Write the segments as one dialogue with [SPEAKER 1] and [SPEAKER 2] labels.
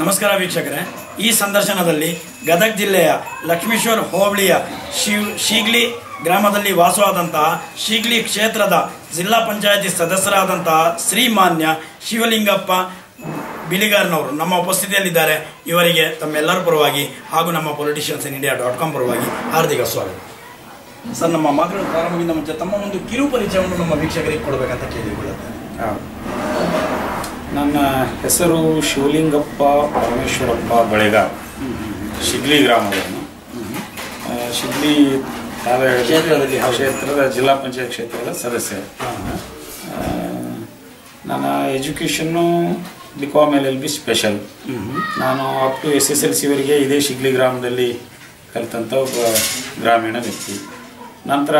[SPEAKER 1] ನಮಸ್ಕಾರ ವೀಕ್ಷಕರೇ ಈ ಸಂದರ್ಶನದಲ್ಲಿ ಗದಗ ಜಿಲ್ಲೆಯ ಲಕ್ಷ್ಮೇಶ್ವರ ಹೋಬಳಿಯ ಶಿವ್ ಶೀಗ್ಲಿ ಗ್ರಾಮದಲ್ಲಿ ವಾಸವಾದಂತಹ ಶೀಗ್ಲಿ ಕ್ಷೇತ್ರದ ಜಿಲ್ಲಾ ಪಂಚಾಯತಿ ಸದಸ್ಯರಾದಂತಹ ಶ್ರೀಮಾನ್ಯ ಶಿವಲಿಂಗಪ್ಪ ಬಿಳಿಗಾರ್ನವರು ನಮ್ಮ ಉಪಸ್ಥಿತಿಯಲ್ಲಿದ್ದಾರೆ ಇವರಿಗೆ ತಮ್ಮೆಲ್ಲರ ಪರವಾಗಿ ಹಾಗೂ ನಮ್ಮ politicians in India dot com ಪರವಾಗಿ ಹಾರ್ದಿಕ ಸ್ವಾಗತ ಸರ್ ನಮ್ಮ ಮಾತುಗಳು ಪ್ರಾರಂಭದಿಂದ ಮುಂಚೆ ತಮ್ಮ ಒಂದು ಕಿರು ಪರಿಚಯವನ್ನು ನಮ್ಮ ವೀಕ್ಷಕರಿಗೆ ಕೊಡಬೇಕಂತ ಕೇಳಿಕೊಳ್ಳುತ್ತೇನೆ
[SPEAKER 2] ನನ್ನ ಹೆಸರು ಶಿವಲಿಂಗಪ್ಪ ಪರಮೇಶ್ವರಪ್ಪ ಬಳೆಗಾರ್ ಶಿಗ್ಲಿ ಗ್ರಾಮದವನು ಆ, ಶಿಗ್ಲಿ ತಾವೇ ಹೇಳಿದ
[SPEAKER 1] ಕ್ಷೇತ್ರದಲ್ಲಿ ಹೌದು.
[SPEAKER 2] ಕ್ಷೇತ್ರದ ಜಿಲ್ಲಾ ಪಂಚಾಯತ್ ಕ್ಷೇತ್ರದ ಸದಸ್ಯ ಆ, ನನ್ನ ಎಜುಕೇಷನ್ನು B Com L L B special ನಾನು up to S S L ಸಿವರೆಗೆ ಇದೇ ಶಿಗ್ಲಿ ಗ್ರಾಮದಲ್ಲಿ ಕಲಿತಂಥ ಒಬ್ಬ ಗ್ರಾಮೀಣ ವ್ಯಕ್ತಿ ನಂತರ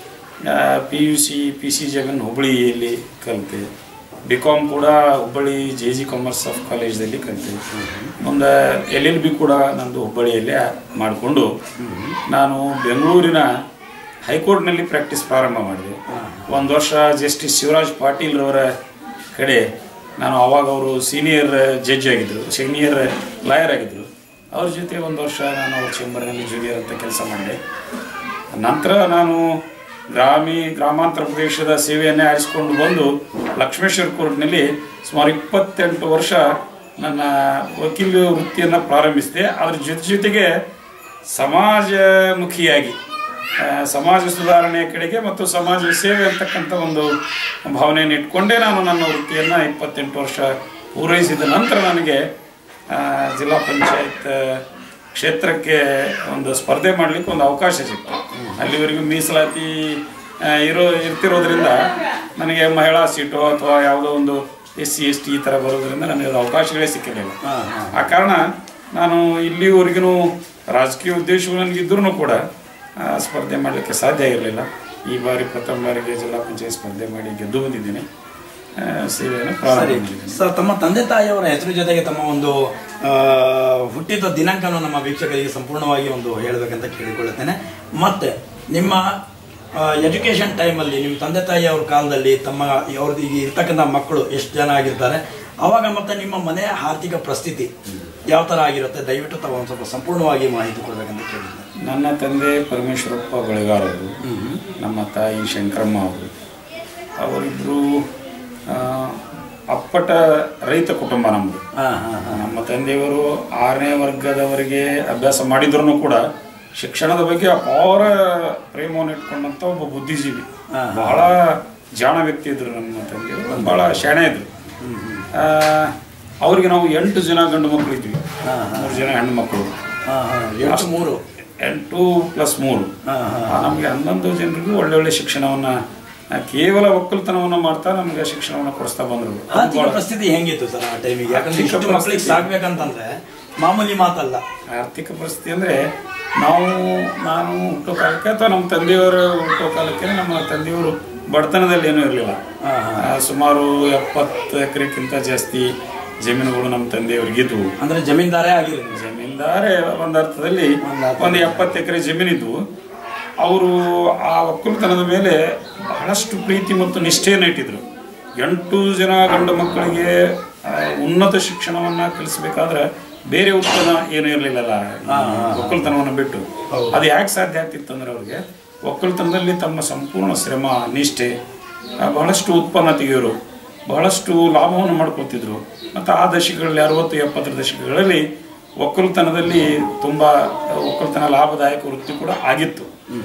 [SPEAKER 2] P U C P C Jagan ಹುಬ್ಬಳ್ಳಿಯಲ್ಲಿ ಕಲಿತೆ ಬಿ ಕಾಮ್ ಕೂಡ Hubballi J G commerce of ಕಾಲೇಜ್ದಲ್ಲಿ ಕಲಿತೆ ಮುಂದೆ ಎಲ್ ಎಲ್ ಬಿ ಕೂಡ ನಂದು ಹುಬ್ಬಳ್ಳಿಯಲ್ಲೇ ಮಾಡಿಕೊಂಡು ನಾನು ಬೆಂಗಳೂರಿನ ಹೈಕೋರ್ಟ್ನಲ್ಲಿ ಪ್ರಾಕ್ಟೀಸ್ ಪ್ರಾರಂಭ ಮಾಡಿದೆ ಒಂದು ವರ್ಷ ಜಸ್ಟಿಸ್ ಶಿವರಾಜ್ ಪಾಟೀಲ್ರವರ ಕಡೆ ನಾನು ಅವಾಗ ಅವರು ಸೀನಿಯರ್ ಜಡ್ಜ್ ಆಗಿದ್ದರು ಸೀನಿಯರ್ ಲಾಯರ್ ಆಗಿದ್ದರು ಅವ್ರ ಜೊತೆ ಒಂದು ವರ್ಷ ನಾನು ಅವ್ರ ಚೇಂಬರ್ನಲ್ಲಿ ಜೂನಿಯರ್ ಅಂತ ಕೆಲಸ ಮಾಡಿದೆ ನಂತರ ನಾನು ಗ್ರಾಮಿ ಗ್ರಾಮಾಂತರ ಪ್ರದೇಶದ ಸೇವೆಯನ್ನೇ ಆರಿಸಿಕೊಂಡು ಬಂದು ಲಕ್ಷ್ಮೇಶ್ವರ ಕೋರ್ಟ್ನಲ್ಲಿ ಸುಮಾರು ಇಪ್ಪತ್ತೆಂಟು ವರ್ಷ ನನ್ನ ವಕೀಲ ವೃತ್ತಿಯನ್ನು ಪ್ರಾರಂಭಿಸಿದೆ ಅದ್ರ ಜೊತೆ ಜೊತೆಗೆ ಸಮಾಜಮುಖಿಯಾಗಿ ಆ, ಸಮಾಜ ಸುಧಾರಣೆಯ ಕಡೆಗೆ ಮತ್ತು ಸಮಾಜ ಸೇವೆ ಅಂತಕ್ಕಂಥ ಒಂದು ಭಾವನೆಯನ್ನು ಇಟ್ಕೊಂಡೇ ನಾನು ನನ್ನ ವೃತ್ತಿಯನ್ನು ಇಪ್ಪತ್ತೆಂಟು ವರ್ಷ ಪೂರೈಸಿದ ನಂತರ ನನಗೆ ಆ, ಜಿಲ್ಲಾ ಪಂಚಾಯತ್ ಕ್ಷೇತ್ರಕ್ಕೆ ಒಂದು ಸ್ಪರ್ಧೆ ಮಾಡಲಿಕ್ಕೆ ಒಂದು ಅವಕಾಶ ಸಿಕ್ತು ಅಲ್ಲಿವರೆಗೂ ಮೀಸಲಾತಿ ಆ, ಇರೋ ಇರ್ತಿರೋದ್ರಿಂದ ನನಗೆ ಮಹಿಳಾ ಸೀಟು ಅಥವಾ ಯಾವುದೋ ಒಂದು ಎಸ್ ಸಿ ಎಸ್ ಟಿ ಈ ಥರ ಬರೋದ್ರಿಂದ ನನಗೆ ಅದು ಅವಕಾಶಗಳೇ ಸಿಕ್ಕಿರಲಿಲ್ಲ ಆ ಕಾರಣ ನಾನು ಇಲ್ಲಿವರೆಗೂ ರಾಜಕೀಯ ಉದ್ದೇಶಗಳು ನನಗಿದ್ರೂ ಕೂಡ ಆ, ಸ್ಪರ್ಧೆ ಮಾಡಲಿಕ್ಕೆ ಸಾಧ್ಯ ಇರಲಿಲ್ಲ ಈ ಬಾರಿ ಪ್ರಥಮ ಬಾರಿಗೆ ಜಿಲ್ಲಾ ಪಂಚಾಯತ್ ಸ್ಪರ್ಧೆ ಮಾಡಿ ಗೆದ್ದು ಬಂದಿದ್ದೀನಿ ಆ, ಸೇವೆಯನ್ನು ಪ್ರಾರಂಭ
[SPEAKER 1] ಸರಿ
[SPEAKER 2] ಮಾಡಿದ್ದೀನಿ
[SPEAKER 1] ಸರ್ ತಮ್ಮ ತಂದೆ ತಾಯಿಯವರ ಹೆಸರು ಜೊತೆಗೆ ತಮ್ಮ ಒಂದು ಆ, ಹುಟ್ಟಿದ ದಿನಾಂಕವನ್ನು ನಮ್ಮ ವೀಕ್ಷಕರಿಗೆ ಸಂಪೂರ್ಣವಾಗಿ ಒಂದು ಹೇಳಬೇಕಂತ ಕೇಳಿಕೊಳ್ಳುತ್ತೇನೆ ಮತ್ತೆ ನಿಮ್ಮ ಎಜುಕೇಶನ್ ಟೈಮಲ್ಲಿ ನಿಮ್ಮ ತಂದೆ ತಾಯಿಯವ್ರ ಕಾಲದಲ್ಲಿ ತಮ್ಮ ಅವ್ರದ್ದು ಈಗ ಇರ್ತಕ್ಕಂಥ ಮಕ್ಕಳು ಎಷ್ಟು ಜನ ಆಗಿರ್ತಾರೆ ಅವಾಗ ಮತ್ತೆ ನಿಮ್ಮ ಮನೆಯ ಆರ್ಥಿಕ ಪರಿಸ್ಥಿತಿ ಯಾವ ಥರ ಆಗಿರುತ್ತೆ ದಯವಿಟ್ಟು ತಾವು ಒಂದು ಸ್ವಲ್ಪ ಸಂಪೂರ್ಣವಾಗಿ ಮಾಹಿತಿ ಕೊಡಬೇಕಂತ ಕೇಳಿದ್ದೆ
[SPEAKER 2] ನನ್ನ ತಂದೆ ಪರಮೇಶ್ವರಪ್ಪ ಬಳೆಗಾರ್ ಅವರು ನಮ್ಮ ತಾಯಿ ಶಂಕರಮ್ಮ ಅವರು ಅವರಿಬ್ಬರು ಅಪ್ಪಟ ರೈತ ಕುಟುಂಬ ನಮ್ಮದು
[SPEAKER 1] ಹಾಂ ಹಾಂ ಹಾಂ
[SPEAKER 2] ನಮ್ಮ ತಂದೆಯವರು ಆರನೇ ವರ್ಗದವರೆಗೆ ಅಭ್ಯಾಸ ಮಾಡಿದ್ರು ಕೂಡ ಶಿಕ್ಷಣದ ಬಗ್ಗೆ ಅಪಾರ ಪ್ರೇಮವನ್ನು ಇಟ್ಕೊಂಡಂತ ಒಬ್ಬ ಬುದ್ಧಿಜೀವಿ ಬಹಳ ಜಾಣ ವ್ಯಕ್ತಿ ಇದ್ರು ನಮ್ಮ ತಂದೆಯವರು ಬಹಳ ಶಾಣೆ ಇದ್ರು ಆ, ಅವ್ರಿಗೆ ನಾವು ಎಂಟು ಜನ ಗಂಡು ಮಕ್ಕಳು ಇದ್ವಿ ಮೂರು ಜನ ಹೆಣ್ಣು ಮಕ್ಕಳು
[SPEAKER 1] ಹಾಂ ಹಾಂ ಎಂಟು ಮೂರು
[SPEAKER 2] ಎಂಟು ಪ್ಲಸ್ ಮೂರು
[SPEAKER 1] ಹಾಂ ಹಾಂ
[SPEAKER 2] ಆ, ನಮಗೆ ಹನ್ನೊಂದು ಜನರಿಗೂ ಒಳ್ಳೆ ಒಳ್ಳೆ ಶಿಕ್ಷಣವನ್ನ ಆ, ಕೇವಲ ಒಕ್ಕಲ್ತನವನ್ನ ಮಾಡ್ತಾ ನಮಗೆ ಶಿಕ್ಷಣವನ್ನ ಕೊಡಿಸ್ತಾ ಬಂದರು
[SPEAKER 1] ಆರ್ಥಿಕ ಪರಿಸ್ಥಿತಿ ಹೆಂಗಿತ್ತು ಸರ್ ಆ ಟೈಮಿಗೆ ಯಾಕಂದ್ರೆ
[SPEAKER 2] ಆರ್ಥಿಕ
[SPEAKER 1] ಇಷ್ಟು ಮಕ್ಕಳಿಗೆ
[SPEAKER 2] ಪರಿಸ್ಥಿತಿ-
[SPEAKER 1] ಸಾಕ್ಬೇಕಂತಂದ್ರೆ ಮಾಮೂಲಿ ಮಾತಲ್ಲ
[SPEAKER 2] ಆರ್ಥಿಕ ಪರಿಸ್ಥಿತಿ ಅಂದ್ರೆ ನಾವು ನಾನು ಹುಟ್ಟೋ ಕಾಲಕ್ಕೆ ಅಥವಾ ನಮ್ಮ ತಂದೆಯವರು ಹುಟ್ಟೋ ಕಾಲಕ್ಕೆ ನಮ್ಮ ತಂದೆಯವರು ಬಡತನದಲ್ಲಿ ಏನೂ ಇರಲಿಲ್ಲ ಸುಮಾರು ಎಪ್ಪತ್ತು ಎಕರೆಕ್ಕಿಂತ ಜಾಸ್ತಿ ಜಮೀನುಗಳು ನಮ್ಮ ತಂದೆಯವರಿಗಿದ್ವು
[SPEAKER 1] ಅಂದ್ರೆ ಜಮೀನ್ದಾರೇ ಆಗಿರೋದು
[SPEAKER 2] ಜಮೀನ್ದಾರೆ ಒಂದು ಅರ್ಥದಲ್ಲಿ ಒಂದು ಎಪ್ಪತ್ತು ಎಕರೆ ಜಮೀನಿದ್ದು ಅವರು ಆ ಒಕ್ಕಲುತನದ ಮೇಲೆ ಬಹಳಷ್ಟು ಪ್ರೀತಿ ಮತ್ತು ನಿಷ್ಠೆಯನ್ನು ಇಟ್ಟಿದ್ರು ಎಂಟು ಜನ ಗಂಡು ಮಕ್ಕಳಿಗೆ ಆ, ಉನ್ನತ ಶಿಕ್ಷಣವನ್ನ ಕಲಿಸಬೇಕಾದ್ರೆ ಬೇರೆ ಉತ್ಪನ್ನ ಏನೂ ಇರಲಿಲ್ಲಲ್ಲ ಒಕ್ಕಲುತನವನ್ನು ಬಿಟ್ಟು ಅದು ಯಾಕೆ ಸಾಧ್ಯ ಆಗ್ತಿತ್ತು ಅಂದ್ರೆ ಅವ್ರಿಗೆ ಒಕ್ಕಲುತನದಲ್ಲಿ ತಮ್ಮ ಸಂಪೂರ್ಣ ಶ್ರಮ ನಿಷ್ಠೆ ಆ, ಬಹಳಷ್ಟು ಉತ್ಪನ್ನ ತೆಗೆಯೋರು ಬಹಳಷ್ಟು ಲಾಭವನ್ನು ಮಾಡ್ಕೊತಿದ್ರು ಮತ್ತು ಆ ದಶಕಗಳಲ್ಲಿ ಅರವತ್ತು ಎಪ್ಪತ್ತರ ದಶಕಗಳಲ್ಲಿ ಒಕ್ಕಲುತನದಲ್ಲಿ ತುಂಬ ಒಕ್ಕಲುತನ ಲಾಭದಾಯಕ ವೃತ್ತಿ ಕೂಡ ಆಗಿತ್ತು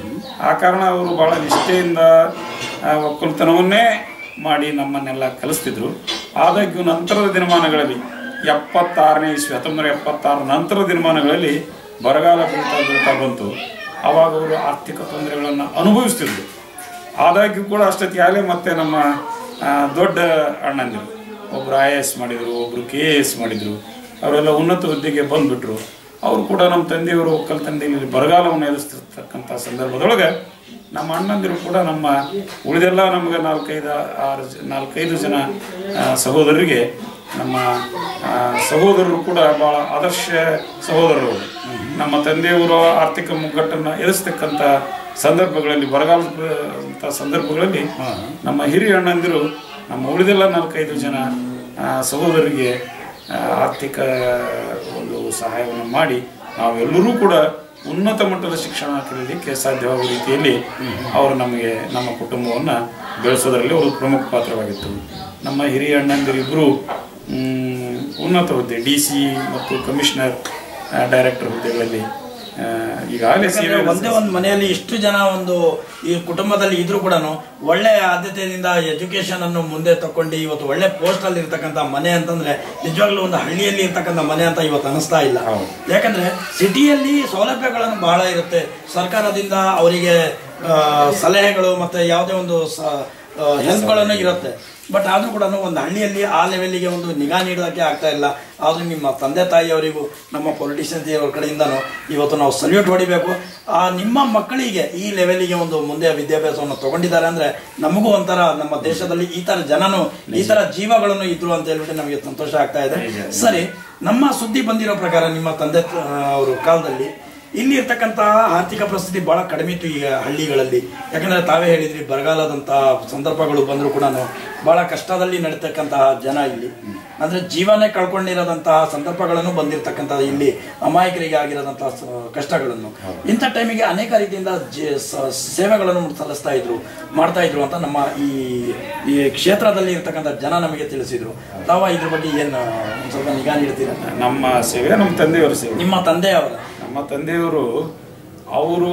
[SPEAKER 2] ಆ ಕಾರಣ ಅವರು ಬಹಳ ನಿಷ್ಠೆಯಿಂದ ಆ, ಒಕ್ಕಲುತನವನ್ನೇ ಮಾಡಿ ನಮ್ಮನ್ನೆಲ್ಲ ಕಲಿಸ್ತಿದ್ರು ಆದಾಗ್ಯೂ ನಂತರದ ದಿನಮಾನಗಳಲ್ಲಿ ಎಪ್ಪತ್ತಾರನೇ ಇಸ್ವಿ ಹತ್ತೊಂಬತ್ತು ಎಪ್ಪತ್ತಾರು ನಂತರದ ದಿನಮಾನಗಳಲ್ಲಿ ಬರಗಾಲ ಬೀಳ್ತಾ ಬೀಳ್ತಾ ಬಂತು ಆವಾಗ ಅವರು ಆರ್ಥಿಕ ತೊಂದರೆಗಳನ್ನು ಅನುಭವಿಸ್ತಿದ್ರು ಆದಾಗ್ಯೂ ಕೂಡ ಅಷ್ಟೊತ್ತಿಗಾಗಲೇ ಮತ್ತೆ ನಮ್ಮ ಆ, ದೊಡ್ಡ ಅಣ್ಣಂದಿರು ಒಬ್ಬರು ಐ ಎ ಎಸ್ ಮಾಡಿದರು ಒಬ್ಬರು ಕೆ ಎ ಎಸ್ ಮಾಡಿದರು ಅವರೆಲ್ಲ ಉನ್ನತ ಹುದ್ದೆಗೆ ಬಂದುಬಿಟ್ರು ಅವರು ಕೂಡ ನಮ್ಮ ತಂದೆಯವರು ಒಕ್ಕಲ್ತನದಲ್ಲಿ ಬರಗಾಲವನ್ನು ಎದುರಿಸ್ತಿರ್ತಕ್ಕಂಥ ಸಂದರ್ಭದೊಳಗೆ ನಮ್ಮ ಅಣ್ಣಂದಿರು ಕೂಡ ನಮ್ಮ ಉಳಿದೆಲ್ಲ ನಮಗೆ ನಾಲ್ಕೈದು ಆರು ಜ ನಾಲ್ಕೈದು ಜನ ಆ, ಸಹೋದರರಿಗೆ ನಮ್ಮ ಆ, ಸಹೋದರರು ಕೂಡ ಭಾಳ ಆದರ್ಶ ಸಹೋದರರು ಅವರು. ನಮ್ಮ ತಂದೆಯವರು ಆರ್ಥಿಕ ಮುಗ್ಗಟ್ಟನ್ನು ಎದುರಿಸ್ತಕ್ಕಂಥ ಸಂದರ್ಭಗಳಲ್ಲಿ ಬರಗಾಲದ ಸಂದರ್ಭಗಳಲ್ಲಿ ನಮ್ಮ ಹಿರಿಯ ಅಣ್ಣಂದಿರು ನಮ್ಮ ಉಳಿದೆಲ್ಲ ನಾಲ್ಕೈದು ಜನ ಆ, ಸಹೋದರರಿಗೆ ಆ, ಆರ್ಥಿಕ ಒಂದು ಸಹಾಯವನ್ನು ಮಾಡಿ ನಾವೆಲ್ಲರೂ ಕೂಡ ಉನ್ನತ ಮಟ್ಟದ ಶಿಕ್ಷಣ ಕಲಿಯಲಿಕ್ಕೆ ಸಾಧ್ಯವಾಗುವ ರೀತಿಯಲ್ಲಿ ಅವರು ನಮಗೆ ನಮ್ಮ ಕುಟುಂಬವನ್ನು ಬೆಳೆಸೋದರಲ್ಲಿ ಅವರು ಪ್ರಮುಖ ಪಾತ್ರವಾಗಿತ್ತು ನಮ್ಮ ಹಿರಿಯ ಅಣ್ಣಂದಿರಿಬ್ಬರು ಉನ್ನತ ಹುದ್ದೆ ಡಿ ಸಿ ಮತ್ತು ಕಮಿಷನರ್ ಡೈರೆಕ್ಟರ್ ಹುದ್ದೆಗಳಲ್ಲಿ ಆ, ಈಗಾಗಲೇ ಸೇವೆ
[SPEAKER 1] ಯಾಕಂದ್ರೆ ಒಂದೇ ಒಂದು ಮನೆಯಲ್ಲಿ ಇಷ್ಟು ಜನ ಒಂದು ಈ ಕುಟುಂಬದಲ್ಲಿ ಇದ್ರೂ ಕೂಡ ಒಳ್ಳೆ ಆದ್ಯತೆಯಿಂದ ಎಜುಕೇಶನ್ ಅನ್ನು ಮುಂದೆ ತಕೊಂಡು ಇವತ್ತು ಒಳ್ಳೆ ಪೋಸ್ಟ್ ಅಲ್ಲಿ ಇರ್ತಕ್ಕಂಥ ಮನೆ ಅಂತಂದ್ರೆ ನಿಜವಾಗ್ಲೂ ಒಂದು ಹಳ್ಳಿಯಲ್ಲಿ ಇರ್ತಕ್ಕಂಥ ಮನೆ ಅಂತ ಇವತ್ತು ಅನಿಸ್ತಾ ಇಲ್ಲ
[SPEAKER 2] ಹೌದು.
[SPEAKER 1] ಯಾಕಂದ್ರೆ ಸಿಟಿಯಲ್ಲಿ ಸೌಲಭ್ಯಗಳನ್ನು ಬಹಳ ಇರುತ್ತೆ ಸರ್ಕಾರದಿಂದ ಅವರಿಗೆ ಆ, ಸಲಹೆಗಳು ಮತ್ತೆ ಯಾವುದೇ ಒಂದು ಹೆಲ್ಪ್ಗಳನ್ನು ಇರುತ್ತೆ ಬಟ್ ಆದ್ರೂ ಕೂಡ ಒಂದು ಹಳ್ಳಿಯಲ್ಲಿ ಆ ಲೆವೆಲ್ಗೆ ಒಂದು ನಿಗಾ ನೀಡೋದಕ್ಕೆ ಆಗ್ತಾ ಇಲ್ಲ ಆದ್ರೂ ನಿಮ್ಮ ತಂದೆ ತಾಯಿಯವರಿಗೂ ನಮ್ಮ ಪೊಲಿಟಿಷಿಯನ್ಸ್ ಅವರ ಕಡೆಯಿಂದನೂ ಇವತ್ತು ನಾವು ಸಲ್ಯೂಟ್ ಹೊಡಿಬೇಕು ಆ ನಿಮ್ಮ ಮಕ್ಕಳಿಗೆ ಈ ಲೆವೆಲ್ಗೆ ಒಂದು ಮುಂದೆ ವಿದ್ಯಾಭ್ಯಾಸವನ್ನು ತಗೊಂಡಿದ್ದಾರೆ ಅಂದ್ರೆ ನಮಗೂ ಒಂಥರ ನಮ್ಮ ದೇಶದಲ್ಲಿ ಈ ತರ ಜನನು ಈ ತರ ಜೀವಗಳನ್ನು ಇದ್ರು ಅಂತ ಹೇಳ್ಬಿಟ್ಟು ನಮಗೆ ಸಂತೋಷ ಆಗ್ತಾ ಇದೆ ಸರಿ ನಮ್ಮ ಸುದ್ದಿ ಬಂದಿರೋ ಪ್ರಕಾರ ನಿಮ್ಮ ತಂದೆ ಅವರು ಕಾಲದಲ್ಲಿ ಇಲ್ಲಿ ಇರ್ತಕ್ಕಂತಹ ಆರ್ಥಿಕ ಪರಿಸ್ಥಿತಿ ಬಹಳ ಕಡಿಮೆ ಇತ್ತು ಈಗ ಹಳ್ಳಿಗಳಲ್ಲಿ ಯಾಕಂದ್ರೆ ತಾವೇ ಹೇಳಿದ್ರಿ ಬರಗಾಲದಂತಹ ಸಂದರ್ಭಗಳು ಬಂದರೂ ಕೂಡ ಬಹಳ ಕಷ್ಟದಲ್ಲಿ ನಡೀತಕ್ಕಂತಹ ಜನ ಇಲ್ಲಿ ಅಂದ್ರೆ ಜೀವನೇ ಕಳ್ಕೊಂಡಿರೋದಂತಹ ಸಂದರ್ಭಗಳನ್ನು ಬಂದಿರತಕ್ಕಂತಹ ಇಲ್ಲಿ ಅಮಾಯಕರಿಗೆ ಆಗಿರೋದಂತಹ ಸ- ಕಷ್ಟಗಳನ್ನು ಇಂಥ ಟೈಮಿಗೆ ಅನೇಕ ರೀತಿಯಿಂದ ಜೆ- ಸ- ಸೇವೆಗಳನ್ನು ಸಲ್ಲಿಸ್ತಾ ಇದ್ರು ಮಾಡ್ತಾ ಇದ್ರು ಅಂತ ನಮ್ಮ ಈ ಈ ಕ್ಷೇತ್ರದಲ್ಲಿ ಇರ್ತಕ್ಕಂಥ ಜನ ನಮಗೆ ತಿಳಿಸಿದ್ರು ತಾವ ಇದ್ರ ಬಗ್ಗೆ ಏನು ಒಂದ್ ಸ್ವಲ್ಪ ನಿಗಾ ನೀಡ್ತೀರಾ
[SPEAKER 2] ನಮ್ಮ ಸೇವೆ ನಮ್ಮ ತಂದೆಯವರ ಸೇವೆ
[SPEAKER 1] ನಿಮ್ಮ ತಂದೆಯವರ
[SPEAKER 2] ನಮ್ಮ ತಂದೆಯವರು ಅವರು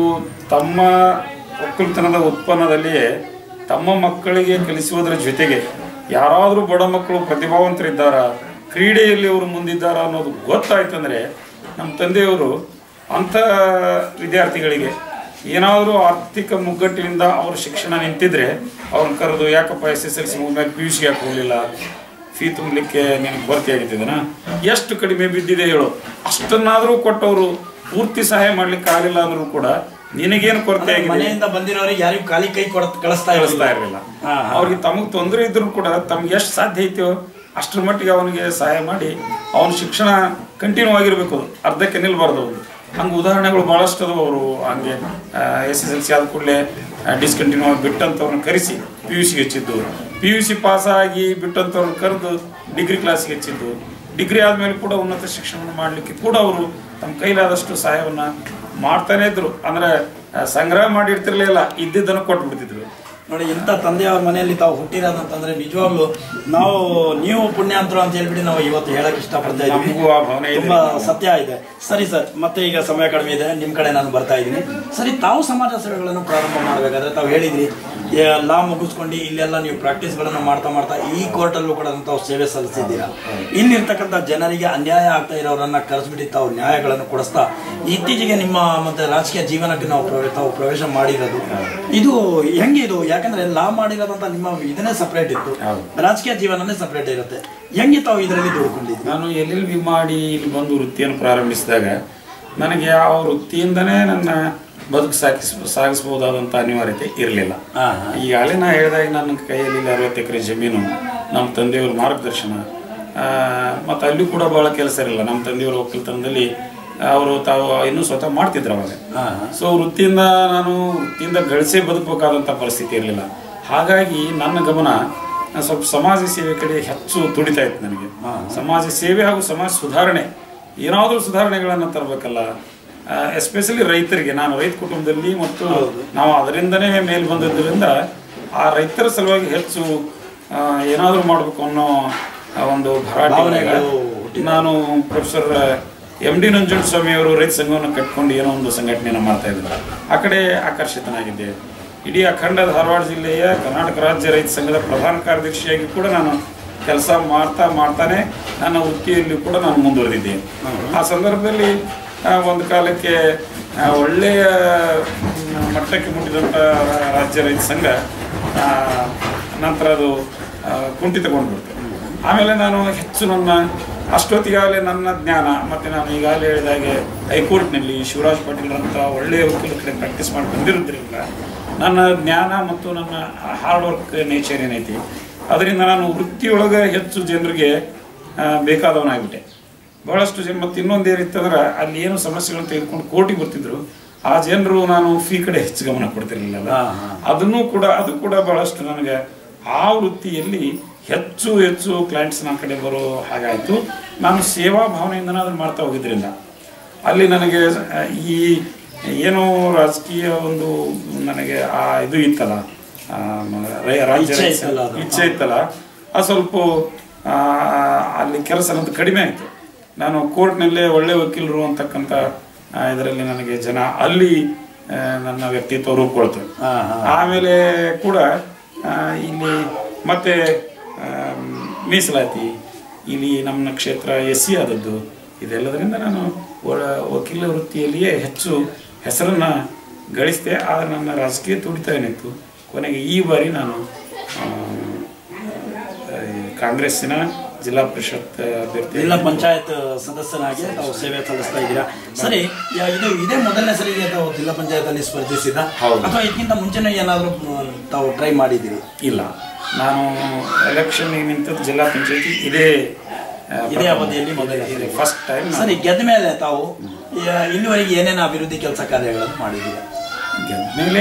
[SPEAKER 2] ತಮ್ಮ ಒಕ್ಕಲ್ತನದ ಉತ್ಪನ್ನದಲ್ಲಿಯೇ ತಮ್ಮ ಮಕ್ಕಳಿಗೆ ಕಲಿಸುವುದರ ಜೊತೆಗೆ ಯಾರಾದರೂ ಬಡ ಮಕ್ಕಳು ಪ್ರತಿಭಾವಂತರಿದ್ದಾರಾ ಕ್ರೀಡೆಯಲ್ಲಿ ಅವರು ಮುಂದಿದ್ದಾರಾ ಅನ್ನೋದು ಗೊತ್ತಾಯ್ತಂದ್ರೆ ನಮ್ಮ ತಂದೆಯವರು ಅಂಥ ವಿದ್ಯಾರ್ಥಿಗಳಿಗೆ ಏನಾದರೂ ಆರ್ಥಿಕ ಮುಗ್ಗಟ್ಟಿನಿಂದ ಅವ್ರ ಶಿಕ್ಷಣ ನಿಂತಿದ್ರೆ ಅವ್ರನ್ನ ಕರೆದು ಯಾಕಪ್ಪ ಎಸ್ ಎಸ್ ಎಲ್ ಸಿ ಮುಗಿದ್ಮೇಲೆ ಪಿ ಯು ಸಿ ಯಾಕೆ ಹೋಗಲಿಲ್ಲ ಫೀ ತುಂಬಲಿಕ್ಕೆ ನಿನಗೆ ಭರ್ತಿ ಆಗಿದ್ದನ ಎಷ್ಟು ಕಡಿಮೆ ಬಿದ್ದಿದೆ ಹೇಳು ಅಷ್ಟನ್ನಾದರೂ ಕೊಟ್ಟವರು ಪೂರ್ತಿ ಸಹಾಯ ಮಾಡ್ಲಿಕ್ಕೆ ಆಗಲಿಲ್ಲ ಅಂದ್ರೂ ಕೂಡ ನಿನಗೇನು ಕೊರತೆ ಆಗಿದೆ
[SPEAKER 1] ಮನೆಯಿಂದ ಬಂದಿರೋರಿಗೆ ಯಾರಿಗೂ ಖಾಲಿ ಕೈ ಕೊಡ ಕಳಿಸ್ತಾ
[SPEAKER 2] ಕಳಿಸ್ತಾ
[SPEAKER 1] ಇರಲಿಲ್ಲ
[SPEAKER 2] ಇರಲಿಲ್ಲ ಅವ್ರಿಗೆ ತಮಗೆ ತೊಂದರೆ ಇದ್ರೂ ಕೂಡ ತಮ್ಗೆ ಎಷ್ಟು ಸಾಧ್ಯ ಐತೋ ಅಷ್ಟರ ಮಟ್ಟಿಗೆ ಅವನಿಗೆ ಸಹಾಯ ಮಾಡಿ ಅವನ ಶಿಕ್ಷಣ ಕಂಟಿನ್ಯೂ ಆಗಿರ್ಬೇಕು ಅದು ಅರ್ಧಕ್ಕೆ ನಿಲ್ಬಾರ್ದು ಅವ್ರು ಹಂಗೆ ಉದಾಹರಣೆಗಳು ಭಾಳಷ್ಟು ಅದಾವ ಅವರು ಹಂಗೆ ಎಸ್ ಎಸ್ ಎಲ್ ಸಿ ಆದ ಕೂಡಲೇ ಡಿಸ್ಕಂಟಿನ್ಯೂ ಆಗಿ ಬಿಟ್ಟಂಥವ್ರನ್ನ ಕರೆಸಿ ಪಿ ಯು ಸಿಗೆ ಹಚ್ಚಿದ್ದು ಪಿ ಯು ಸಿ ಪಾಸ್ ಆಗಿ ಬಿಟ್ಟಂಥವ್ರನ್ನ ಕರೆದು ಡಿಗ್ರಿ ಕ್ಲಾಸ್ಗೆ ಹಚ್ಚಿದ್ದು ಡಿಗ್ರಿ ಆದಮೇಲೆ ಕೂಡ ಉನ್ನತ ಶಿಕ್ಷಣ ಮಾಡಲಿಕ್ಕೆ ಕೂಡ ಅವರು ತಮ್ಮ ಕೈಲಾದಷ್ಟು ಸಹಾಯವನ್ನು ಮಾಡ್ತಾನೆ ಇದ್ರು ಅಂದ್ರೆ ಆ, ಸಂಗ್ರಹ ಮಾಡಿ ಇಡ್ತಿರ್ಲಿಲ್ಲ ಇದ್ದಿದ್ದನ್ನು ಕೊಟ್ಬಿಡ್ತಿದ್ರು
[SPEAKER 1] ನೋಡಿ ಇಂಥ ತಂದೆಯವ್ರ ಮನೆಯಲ್ಲಿ ತಾವು ಹುಟ್ಟಿರೋದಂತಂದ್ರೆ ನಿಜವಾಗ್ಲೂ ನಾವು ನೀವು ಪುಣ್ಯಾಂತರು ಅಂತ ಹೇಳ್ಬಿಟ್ಟು ನಾವು ಇವತ್ತು ಹೇಳಕ್ ಇಷ್ಟಪಡ್ತಾ ಇದ್ದೀವಿ
[SPEAKER 2] ನಮಗೂ ಆ ಭಾವನೆ ಇದೆ
[SPEAKER 1] ತುಂಬಾ ಸತ್ಯ ಇದೆ ಸರಿ ಸರ್ ಮತ್ತೆ ಈಗ ಸಮಯ ಕಡಿಮೆ ಇದೆ ನಿಮ್ ಕಡೆ ನಾನು ಬರ್ತಾ ಇದ್ದೀನಿ ಸರಿ ತಾವು ಸಮಾಜ ಸೇವೆಗಳನ್ನು ಪ್ರಾರಂಭ ಮಾಡಬೇಕಾದ್ರೆ ತಾವು ಹೇಳಿದ್ರಿ ಲಾ ಮುಗಿಸ್ಕೊಂಡು ಇಲ್ಲೆಲ್ಲ ನೀವು ಪ್ರಾಕ್ಟೀಸ್ಗಳನ್ನು ಮಾಡ್ತಾ ಮಾಡ್ತಾ ಈ ಕೋರ್ಟಲ್ಲೂ ಕೂಡ ತಾವು ಸೇವೆ ಸಲ್ಲಿಸಿದ್ದೀರಾ ಇಲ್ಲಿರ್ತಕ್ಕಂಥ ಜನರಿಗೆ ಅನ್ಯಾಯ ಆಗ್ತಾ ಇರೋರನ್ನ ಕರೆಸ್ಬಿಟ್ಟು ತಾವು ನ್ಯಾಯಗಳನ್ನು ಕೊಡಿಸ್ತಾ ಇತ್ತೀಚೆಗೆ ನಿಮ್ಮ ಮತ್ತೆ ರಾಜಕೀಯ ಜೀವನಕ್ಕೆ ನಾವು ಪ್ರವೆ- ತಾವು ಪ್ರವೇಶ ಮಾಡಿರೋದು ಇದು ಹೆಂಗೆ ಇದು ಯಾಕಂದ್ರೆ ಲಾ ಮಾಡಿರೋದಂತ ನಿಮ್ಮ ಇದನ್ನೇ ಸಪ್ರೇಟ್ ಇತ್ತು
[SPEAKER 2] ಹೌದು.
[SPEAKER 1] ರಾಜಕೀಯ ಜೀವನನೇ ಸಪ್ರೇಟ್ ಇರುತ್ತೆ ಹೆಂಗೆ ತಾವು ಇದರಲ್ಲಿ ದುಡ್ಕೊಂಡಿದ್ರಿ
[SPEAKER 2] ನಾನು ಎಲ್ ಎಲ್ ಬಿ ಮಾಡಿ ಇಲ್ಲಿ ಬಂದು ವೃತ್ತಿಯನ್ನು ಪ್ರಾರಂಭಿಸಿದಾಗ ನನಗೆ ಆ ವೃತ್ತಿಯಿಂದನೇ ನನ್ನ ಬದುಕು ಸಾಗಿಸ್ ಸಾಗಿಸ್ಬೋದಾದಂಥ ಅನಿವಾರ್ಯತೆ ಇರಲಿಲ್ಲ
[SPEAKER 1] ಹಾ ಹಾ
[SPEAKER 2] ಈಗಾಗಲೇ ನಾ ಹೇಳಿದಾಗ ನನ್ನ ಕೈಯಲ್ಲಿ ಇಲ್ಲಿ ಅರವತ್ತು ಎಕರೆ ಜಮೀನು ನಮ್ಮ ತಂದೆಯವ್ರ ಮಾರ್ಗದರ್ಶನ ಮತ್ತು ಅಲ್ಲಿ ಕೂಡ ಭಾಳ ಕೆಲಸ ಇರಲಿಲ್ಲ ನಮ್ಮ ತಂದೆಯವರ ಒಕ್ಕಲ್ತನದಲ್ಲಿ ಅವರು ತಾವು ಇನ್ನೂ ಸ್ವತಃ ಮಾಡ್ತಿದ್ರು ಅವಾಗ
[SPEAKER 1] ಹಾ
[SPEAKER 2] ಸೊ ವೃತ್ತಿಯಿಂದ ನಾನು ವೃತ್ತಿಯಿಂದ ಗಳಿಸೇ ಬದುಕಬೇಕಾದಂಥ ಪರಿಸ್ಥಿತಿ ಇರಲಿಲ್ಲ ಹಾಗಾಗಿ ನನ್ನ ಗಮನ ಸ್ವಲ್ಪ ಸಮಾಜ ಸೇವೆ ಕಡೆ ಹೆಚ್ಚು ತುಡಿತಾ ಇತ್ತು ನನಗೆ ಸಮಾಜ ಸೇವೆ ಹಾಗೂ ಸಮಾಜ ಸುಧಾರಣೆ ಏನಾದರೂ ಸುಧಾರಣೆಗಳನ್ನು ತರಬೇಕಲ್ಲ ಎಸ್ಪೆಷಲಿ ರೈತರಿಗೆ ನಾನು ರೈತ ಕುಟುಂಬದಲ್ಲಿ ಮತ್ತು ನಾವು ಅದರಿಂದನೇ ಮೇಲೆ ಬಂದಿದ್ದರಿಂದ ಆ ರೈತರ ಸಲುವಾಗಿ ಹೆಚ್ಚು ಏನಾದರೂ ಮಾಡಬೇಕು ಅನ್ನೋ ಆ ಒಂದು ಭರಾಟೆ
[SPEAKER 1] ಭಾವನೆಗಳು
[SPEAKER 2] ನಾನು ಪ್ರೊಫೆಸರ್ ಎಂ ಡಿ ನಂಜುಂಡಸ್ವಾಮಿ ಅವರು ರೈತ ಸಂಘವನ್ನು ಕಟ್ಕೊಂಡು ಏನೋ ಒಂದು ಸಂಘಟನೆಯನ್ನು ಮಾಡ್ತಾ ಇದ್ದಾರೆ ಆ ಕಡೆ ಆಕರ್ಷಿತನಾಗಿದ್ದೆ ಇಡೀ ಅಖಂಡ ಧಾರವಾಡ ಜಿಲ್ಲೆಯ ಕರ್ನಾಟಕ ರಾಜ್ಯ ರೈತ ಸಂಘದ ಪ್ರಧಾನ ಕಾರ್ಯದರ್ಶಿಯಾಗಿ ಕೂಡ ನಾನು ಕೆಲಸ ಮಾಡ್ತಾ ಮಾಡ್ತಾನೆ ನನ್ನ ವೃತ್ತಿಯಲ್ಲಿ ಕೂಡ ನಾನು ಮುಂದುವರೆದಿದ್ದೆ ಆ ಸಂದರ್ಭದಲ್ಲಿ ಆ, ಒಂದು ಕಾಲಕ್ಕೆ ಆ, ಒಳ್ಳೆಯ ಮ್, ಮಟ್ಟಕ್ಕೆ ಮುಟ್ಟಿದಂಥ ರಾ- ರಾಜ್ಯ ರೈತ ಸಂಘ ಆ, ನಂತರ ಅದು ಆ, ಕುಂಠಿತಗೊಂಡ್ಬಿಡ್ತು ಆಮೇಲೆ ನಾನು ಹೆಚ್ಚು ನನ್ನ ಅಷ್ಟೊತ್ತಿಗಾಗಲೇ ನನ್ನ ಜ್ಞಾನ ಮತ್ತು ನಾನು ಈಗಾಗಲೇ ಹೇಳಿದಾಗೆ ಹೈಕೋರ್ಟ್ನಲ್ಲಿ ಶಿವರಾಜ್ ಪಾಟೀಲ್ರಂಥ ಒಳ್ಳೆಯ ವಕೀಲ ಕಡೆ ಪ್ರಾಕ್ಟೀಸ್ ಮಾಡಿ ಬಂದಿರೋದ್ರಿಂದ ನನ್ನ ಜ್ಞಾನ ಮತ್ತು ನನ್ನ ಹಾರ್ಡ್ ವರ್ಕ್ ನೇಚರ್ ಏನೈತಿ ಅದರಿಂದ ನಾನು ವೃತ್ತಿಯೊಳಗೆ ಹೆಚ್ಚು ಜನರಿಗೆ ಆ, ಬೇಕಾದವನಾಗ್ಬಿಟ್ಟೆ ಬಹಳಷ್ಟು ಜನ ಮತ್ತು ಇನ್ನೊಂದು ಏನಿತ್ತಂದ್ರೆ ಅಲ್ಲಿ ಏನು ಸಮಸ್ಯೆಗಳನ್ನು ತೆಗೆದುಕೊಂಡು ಕೋರ್ಟಿಗೆ ಬರ್ತಿದ್ರು ಆ ಜನರು ನಾನು ಫೀ ಕಡೆ ಹೆಚ್ಚು ಗಮನ ಕೊಡ್ತಿರ್ಲಿಲ್ಲ
[SPEAKER 1] ಹಾ, ಹಾ.
[SPEAKER 2] ಅದನ್ನು ಕೂಡ ಅದು ಕೂಡ ಬಹಳಷ್ಟು ನನಗೆ ಆ ವೃತ್ತಿಯಲ್ಲಿ ಹೆಚ್ಚು ಹೆಚ್ಚು ಕ್ಲೈಂಟ್ಸ್ ನನ್ನ ಕಡೆ ಬರೋ ಹಾಗಾಯಿತು ನಾನು ಸೇವಾ ಭಾವನೆಯಿಂದನೇ ಅದನ್ನು ಮಾಡ್ತಾ ಹೋಗಿದ್ರಿಂದ ಅಲ್ಲಿ ನನಗೆ ಆ, ಈ ಏನೋ ರಾಜಕೀಯ ಒಂದು ನನಗೆ ಆ ಇದು ಇತ್ತಲ್ಲ ಆ, ಮ- ರೈ- ರಾಜ್ಯ
[SPEAKER 1] ಇಚ್ಛೆ ಇತ್ತಲ್ಲ ಅದು.
[SPEAKER 2] ಇಚ್ಛೆ ಇತ್ತಲ್ಲ ಅದು ಸ್ವಲ್ಪ ಆ, ಅಲ್ಲಿ ಕೆಲಸ ನನ್ನದು ಕಡಿಮೆ ಆಯಿತು ನಾನು ಕೋರ್ಟ್ನಲ್ಲೇ ಒಳ್ಳೆ ವಕೀಲರು ಅಂತಕ್ಕಂಥ ಇದರಲ್ಲಿ ನನಗೆ ಜನ ಅಲ್ಲಿ ಆ, ನನ್ನ ವ್ಯಕ್ತಿತ್ವ ರೂಪುಕೊಳ್ತು
[SPEAKER 1] ಹಾ, ಹಾ.
[SPEAKER 2] ಆಮೇಲೆ ಕೂಡ ಆ, ಇಲ್ಲಿ ಮತ್ತೆ ಆಮ್, ಮೀಸಲಾತಿ ಇಲ್ಲಿ ನಮ್ಮ ಕ್ಷೇತ್ರ ಎಸ್ ಸಿ ಆದದ್ದು ಇದೆಲ್ಲದರಿಂದ ನಾನು ಒಳ- ವಕೀಲ ವೃತ್ತಿಯಲ್ಲಿಯೇ ಹೆಚ್ಚು ಹೆಸರನ್ನು ಗಳಿಸಿದೆ ಆದರೆ ನನ್ನ ರಾಜಕೀಯ ತುಡಿತ ಏನಿತ್ತು ಕೊನೆಗೆ ಈ ಬಾರಿ ನಾನು ಆ, ಈ ಕಾಂಗ್ರೆಸ್ಸಿನ ಜಿಲ್ಲಾ ಪರಿಷತ್ ಅಭ್ಯರ್ಥಿ
[SPEAKER 1] ಜಿಲ್ಲಾ ಪಂಚಾಯತ್ ಸದಸ್ಯನಾಗಿ ತಾವು ಸೇವೆ ಸಲ್ಲಿಸ್ತಾ ಇದ್ದೀರಾ ಸರಿ ಯಾ- ಇದು ಇದೇ ಮೊದಲನೇ ಸರಿಗೆ ತಾವು ಜಿಲ್ಲಾ ಪಂಚಾಯತ್ ಅಲ್ಲಿ ಸ್ಪರ್ಧಿಸಿದ
[SPEAKER 2] ಹೌದು.
[SPEAKER 1] ಅಥವಾ ಇದಕ್ಕಿಂತ ಮುಂಚೆನೇ ಏನಾದರೂ ತಾವು ಟ್ರೈ ಮಾಡಿದ್ದೀರಿ
[SPEAKER 2] ಇಲ್ಲ ನಾನು ಎಲೆಕ್ಷನ್ ನಿಂತದ್ದು ಜಿಲ್ಲಾ ಪಂಚಾಯತಿ ಇದೇ ಆ,
[SPEAKER 1] ಇದೇ ಅವಧಿಯಲ್ಲಿ ಮೊದಲ
[SPEAKER 2] ಇದೆ ಫಸ್ಟ್ ಟೈಮ್
[SPEAKER 1] ಸರಿ ಗೆದ್ದ ಮೇಲೆ ತಾವು ಯಾ- ಇಲ್ಲಿವರೆಗೆ ಏನೇನು ಅಭಿವೃದ್ಧಿ ಕೆಲಸ ಕಾರ್ಯಗಳನ್ನು ಮಾಡಿದ್ದೀರಾ
[SPEAKER 2] ಗೆದ್ಮೇಲೆ